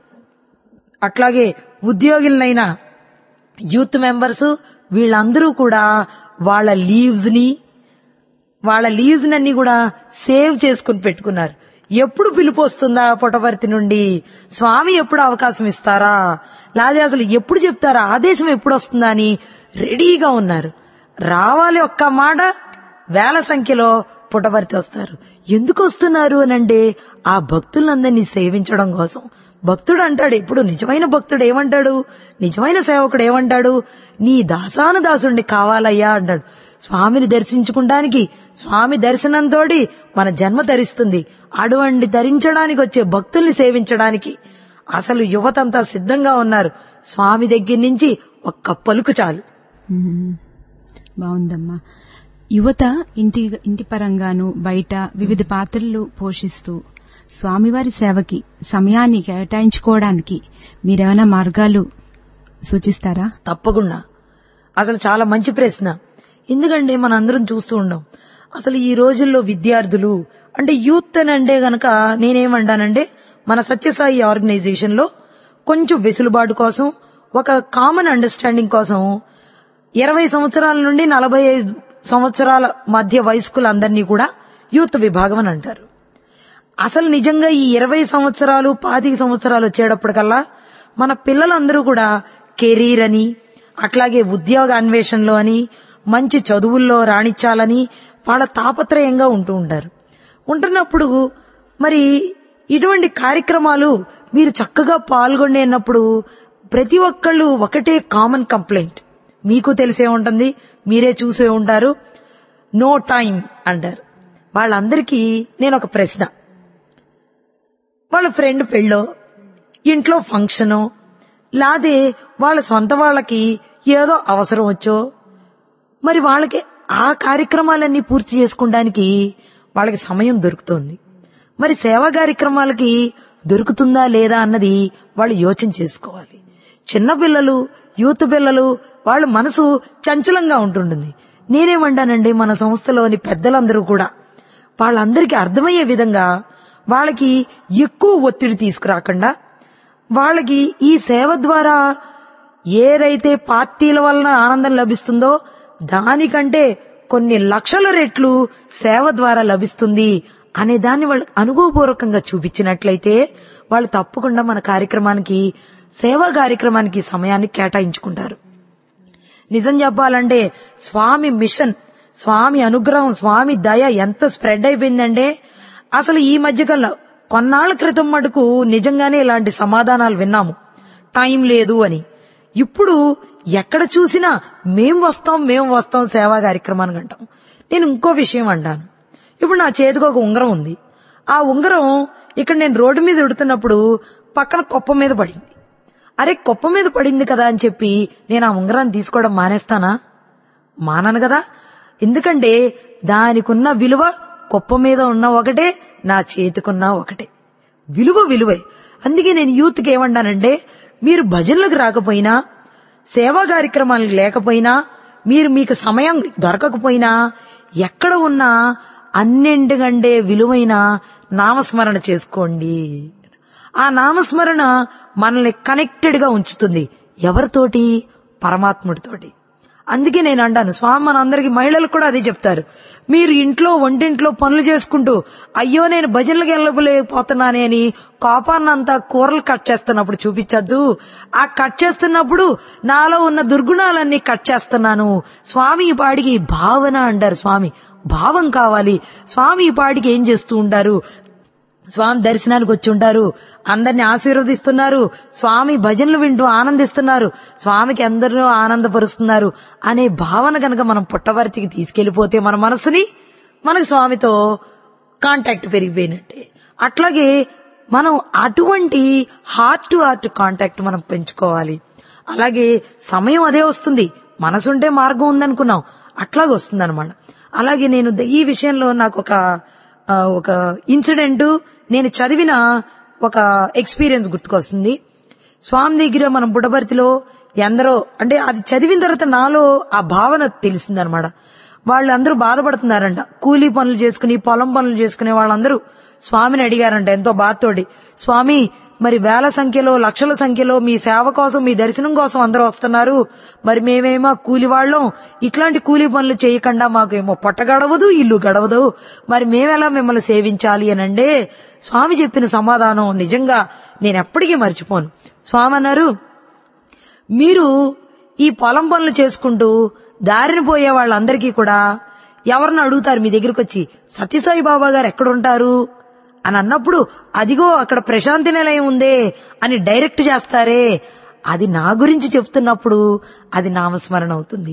అట్లాగే ఉద్యోగులనైనా యూత్ మెంబర్స్ వీళ్ళందరూ కూడా వాళ్ళ లీవ్స్ ని వాళ్ళ లీవ్స్ నన్ని కూడా సేవ్ చేసుకుని పెట్టుకున్నారు ఎప్పుడు పిలుపు వస్తుందా పుటవర్తి నుండి స్వామి ఎప్పుడు అవకాశం ఇస్తారా లేదా అసలు ఎప్పుడు చెప్తారా ఆదేశం ఎప్పుడు వస్తుందా అని రెడీగా ఉన్నారు రావాలి ఒక్క మాట వేల సంఖ్యలో పుటవర్తి వస్తారు ఎందుకు వస్తున్నారు అనంటే ఆ భక్తులందరినీ సేవించడం కోసం భక్తుడు అంటాడు ఇప్పుడు నిజమైన భక్తుడు ఏమంటాడు నిజమైన సేవకుడు ఏమంటాడు నీ దాసాను దాసుండి కావాలయ్యా అంటాడు స్వామిని దర్శించుకుంటానికి స్వామి దర్శనంతోటి మన జన్మ ధరిస్తుంది అటువంటి ధరించడానికి వచ్చే భక్తుల్ని సేవించడానికి అసలు యువతంతా సిద్ధంగా ఉన్నారు స్వామి దగ్గర నుంచి ఒక్క పలుకు చాలు మ్మ్. బాగుందమ్మా యువత ఇంటి ఇంటి పరంగాను బయట వివిధ పాత్రలు పోషిస్తూ స్వామివారి సేవకి సమయాన్ని కేటాయించుకోవడానికి మీరేమైనా మార్గాలు సూచిస్తారా తప్పకుండా అసలు చాలా మంచి ప్రశ్న ఎందుకంటే మన అందరం చూస్తూ ఉండం అసలు ఈ రోజుల్లో విద్యార్థులు అంటే యూత్ అని అంటే గనక నేనేమంటానంటే మన సత్యసాయి ఆర్గనైజేషన్ లో కొంచెం వెసులుబాటు కోసం ఒక కామన్ అండర్స్టాండింగ్ కోసం ఇరవై సంవత్సరాల నుండి నలభై ఐదు సంవత్సరాల మధ్య వయస్కులందరినీ కూడా యూత్ విభాగం అని అంటారు అసలు నిజంగా ఈ ఇరవై సంవత్సరాలు పాతిక సంవత్సరాలు వచ్చేటప్పటికల్లా మన పిల్లలందరూ కూడా కెరీర్ అని అట్లాగే ఉద్యోగ అన్వేషణలో అని మంచి చదువుల్లో రాణించాలని వాళ్ళ తాపత్రయంగా ఉంటూ ఉంటారు ఉంటున్నప్పుడు మరి ఇటువంటి కార్యక్రమాలు మీరు చక్కగా పాల్గొనేటప్పుడు ప్రతి ఒక్కళ్ళు ఒకటే కామన్ కంప్లైంట్ మీకు తెలిసే ఉంటుంది మీరే చూసే ఉంటారు నో టైం అంటారు వాళ్ళందరికీ నేను ఒక ప్రశ్న వాళ్ళ ఫ్రెండ్ పెళ్ళో ఇంట్లో ఫంక్షనో లాదే వాళ్ళ సొంత వాళ్ళకి ఏదో అవసరం వచ్చో మరి వాళ్ళకి ఆ కార్యక్రమాలన్నీ పూర్తి చేసుకోవడానికి వాళ్ళకి సమయం దొరుకుతుంది మరి సేవా కార్యక్రమాలకి దొరుకుతుందా లేదా అన్నది వాళ్ళు యోచన చేసుకోవాలి చిన్న పిల్లలు యూత్ పిల్లలు వాళ్ళ మనసు చంచలంగా ఉంటుంటుంది నేనేమంటానండి మన సంస్థలోని పెద్దలందరూ కూడా వాళ్ళందరికీ అర్థమయ్యే విధంగా వాళ్ళకి ఎక్కువ ఒత్తిడి తీసుకురాకుండా వాళ్ళకి ఈ సేవ ద్వారా ఏదైతే పార్టీల వలన ఆనందం లభిస్తుందో దానికంటే కొన్ని లక్షల రెట్లు సేవ ద్వారా లభిస్తుంది అనే దాన్ని వాళ్ళు అనుభవపూర్వకంగా చూపించినట్లయితే వాళ్ళు తప్పకుండా మన కార్యక్రమానికి సేవా కార్యక్రమానికి సమయాన్ని కేటాయించుకుంటారు నిజం చెప్పాలంటే స్వామి మిషన్ స్వామి అనుగ్రహం స్వామి దయ ఎంత స్ప్రెడ్ అయిపోయిందంటే అసలు ఈ మధ్యకాలంలో కొన్నాళ్ల క్రితం మటుకు నిజంగానే ఇలాంటి సమాధానాలు విన్నాము టైం లేదు అని ఇప్పుడు ఎక్కడ చూసినా మేం వస్తాం మేం వస్తాం సేవా కార్యక్రమానికి అంటాం నేను ఇంకో విషయం అంటాను ఇప్పుడు నా చేతికి ఒక ఉంగరం ఉంది ఆ ఉంగరం ఇక్కడ నేను రోడ్డు మీద ఉడుతున్నప్పుడు పక్కన కుప్ప మీద పడింది అరే కుప్ప మీద పడింది కదా అని చెప్పి నేను ఆ ఉంగరాన్ని తీసుకోవడం మానేస్తానా మానను కదా ఎందుకంటే దానికున్న విలువ కుప్ప మీద ఉన్న ఒకటే నా చేతికున్న ఒకటే విలువ విలువే అందుకే నేను యూత్కి ఏమన్నానంటే మీరు భజనలకు రాకపోయినా సేవా కార్యక్రమాలకు లేకపోయినా మీరు మీకు సమయం దొరకకపోయినా ఎక్కడ ఉన్నా అన్నింటికంటే విలువైన నామస్మరణ చేసుకోండి ఆ నామస్మరణ మనల్ని కనెక్టెడ్ గా ఉంచుతుంది ఎవరితోటి పరమాత్ముడితోటి అందుకే నేను అంటాను స్వామి మనందరికి మహిళలు కూడా అదే చెప్తారు మీరు ఇంట్లో వంటింట్లో పనులు చేసుకుంటూ అయ్యో నేను భజనలకు వెళ్ళలేకపోతున్నానే అని కోపాన్నంతా కూరలు కట్ చేస్తున్నప్పుడు చూపించద్దు ఆ కట్ చేస్తున్నప్పుడు నాలో ఉన్న దుర్గుణాలన్నీ కట్ చేస్తున్నాను స్వామి ఈ పాడికి భావన అంటారు స్వామి భావం కావాలి స్వామి ఈ పాడికి ఏం చేస్తూ ఉంటారు స్వామి దర్శనానికి వచ్చి ఉంటారు అందరిని ఆశీర్వదిస్తున్నారు స్వామి భజనలు వింటూ ఆనందిస్తున్నారు స్వామికి అందరూ ఆనందపరుస్తున్నారు అనే భావన గనక మనం పుట్టవర్తికి తీసుకెళ్లిపోతే మన మనసుని మనకు స్వామితో కాంటాక్ట్ పెరిగిపోయినట్టే అట్లాగే మనం అటువంటి హార్ట్ టు హార్ట్ కాంటాక్ట్ మనం పెంచుకోవాలి అలాగే సమయం అదే వస్తుంది మనసుంటే మార్గం ఉందనుకున్నాం అట్లాగే వస్తుంది అనమాట అలాగే నేను ద- ఈ విషయంలో నాకు ఒక ఆ, ఒక ఇన్సిడెంట్ నేను చదివిన ఒక ఎక్స్పీరియన్స్ గుర్తుకొస్తుంది స్వామి దగ్గర మనం బుడబర్తిలో ఎందరో అంటే అది చదివిన తర్వాత నాలో ఆ భావన తెలిసిందనమాట వాళ్ళందరూ బాధపడుతున్నారంట కూలీ పనులు చేసుకుని పొలం పనులు చేసుకునే వాళ్ళందరూ స్వామిని అడిగారంట ఎంతో బాధతోటి స్వామి మరి వేల సంఖ్యలో లక్షల సంఖ్యలో మీ సేవ కోసం మీ దర్శనం కోసం అందరూ వస్తున్నారు మరి మేమేమో కూలి వాళ్ళం ఇట్లాంటి కూలీ పనులు చేయకుండా మాకేమో పొట్ట గడవదు ఇల్లు గడవదు మరి మేమెలా మిమ్మల్ని సేవించాలి అని అంటే స్వామి చెప్పిన సమాధానం నిజంగా నేను ఎప్పటికీ మర్చిపోను స్వామి అన్నారు మీరు ఈ పొలం పనులు చేసుకుంటూ దారిన పోయే వాళ్ళందరికీ కూడా ఎవరిని అడుగుతారు మీ దగ్గరికి వచ్చి సత్యసాయి బాబా గారు ఎక్కడుంటారు అని అన్నప్పుడు అదిగో అక్కడ ప్రశాంతి నిలయం ఉందే అని డైరెక్ట్ చేస్తారే అది నా గురించి చెప్తున్నప్పుడు అది నామస్మరణ అవుతుంది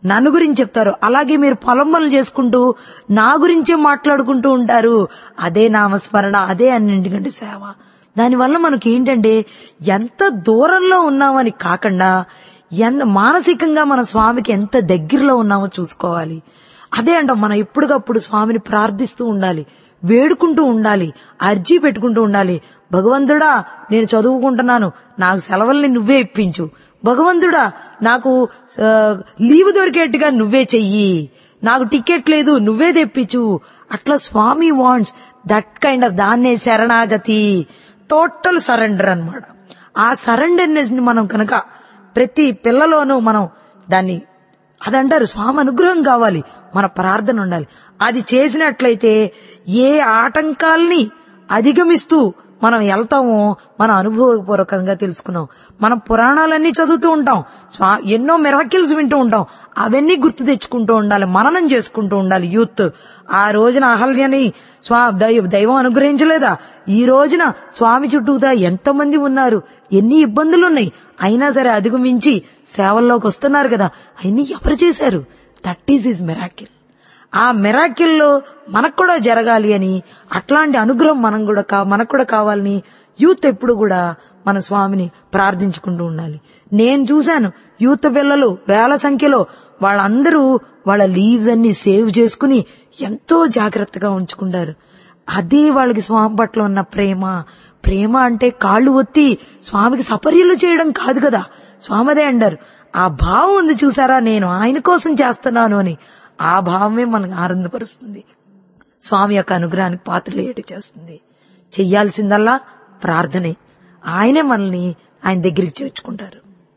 నన్ను గురించి చెప్తారు అలాగే మీరు పొలం పనులు చేసుకుంటూ నా గురించే మాట్లాడుకుంటూ ఉంటారు అదే నామస్మరణ అదే అన్నింటికంటే సేవ దానివల్ల మనకి ఏంటంటే ఎంత దూరంలో ఉన్నామని కాకుండా ఎంత మానసికంగా మన స్వామికి ఎంత దగ్గరలో ఉన్నామో చూసుకోవాలి అదే అంటాం మనం ఎప్పటికప్పుడు స్వామిని ప్రార్థిస్తూ ఉండాలి వేడుకుంటూ ఉండాలి అర్జీ పెట్టుకుంటూ ఉండాలి భగవంతుడా నేను చదువుకుంటున్నాను నాకు సెలవుల్ని నువ్వే ఇప్పించు భగవంతుడా నాకు ఆ, లీవ్ దొరికేట్టుగా నువ్వే చెయ్యి నాకు టికెట్ లేదు నువ్వే తెప్పించు అట్లా స్వామి వాంట్స్ దట్ కైండ్ ఆఫ్ దాన్నే శరణాగతి టోటల్ సరెండర్ అన్నమాట ఆ సరెండర్నెస్ ని మనం కనుక ప్రతి పిల్లలోనూ మనం దాన్ని అదంటారు స్వామి అనుగ్రహం కావాలి మన ప్రార్థన ఉండాలి అది చేసినట్లయితే ఏ ఆటంకాల్ని అధిగమిస్తూ మనం వెళ్తామో మనం అనుభవపూర్వకంగా తెలుసుకున్నాం మనం పురాణాలన్నీ చదువుతూ ఉంటాం స్వా ఎన్నో మిరాకిల్స్ వింటూ ఉంటాం అవన్నీ గుర్తు తెచ్చుకుంటూ ఉండాలి మననం చేసుకుంటూ ఉండాలి యూత్ ఆ రోజున అహల్యని స్వా దైవ దైవం అనుగ్రహించలేదా ఈ రోజున స్వామి చుట్టూతా ఎంతమంది ఉన్నారు ఎన్ని ఇబ్బందులు ఉన్నాయి అయినా సరే అధిగమించి సేవల్లోకి వస్తున్నారు కదా అవన్నీ ఎవరు చేశారు దట్ ఈజ్ ఇస్ మిరాకిల్ ఆ మిరాకిల్లో మనకు కూడా జరగాలి అని అట్లాంటి అనుగ్రహం మనం కూడా కా మనకు కూడా కావాలని యూత్ ఎప్పుడు కూడా మన స్వామిని ప్రార్థించుకుంటూ ఉండాలి నేను చూశాను యూత్ పిల్లలు వేల సంఖ్యలో వాళ్ళందరూ వాళ్ళ లీవ్స్ అన్ని సేవ్ చేసుకుని ఎంతో జాగ్రత్తగా ఉంచుకుంటారు అదే వాళ్ళకి స్వామి పట్ల ఉన్న ప్రేమ ప్రేమ అంటే కాళ్ళు ఒత్తి స్వామికి సపర్యలు చేయడం కాదు కదా స్వామిదే అంటారు ఆ భావం ఉంది చూసారా నేను ఆయన కోసం చేస్తున్నాను అని ఆ భావమే మనకు ఆనందపరుస్తుంది స్వామి యొక్క అనుగ్రహానికి పాత్రలేటు చేస్తుంది చెయ్యాల్సిందల్లా ప్రార్థనే ఆయనే మనల్ని ఆయన దగ్గరికి చేర్చుకుంటారు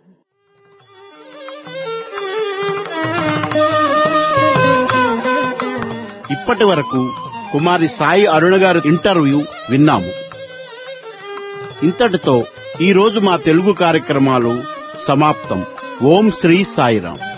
ఇప్పటి వరకు కుమారి సాయి అరుణ గారు ఇంటర్వ్యూ విన్నాము ఇంతటితో ఈ రోజు మా తెలుగు కార్యక్రమాలు సమాప్తం ఓం శ్రీ సాయిరాం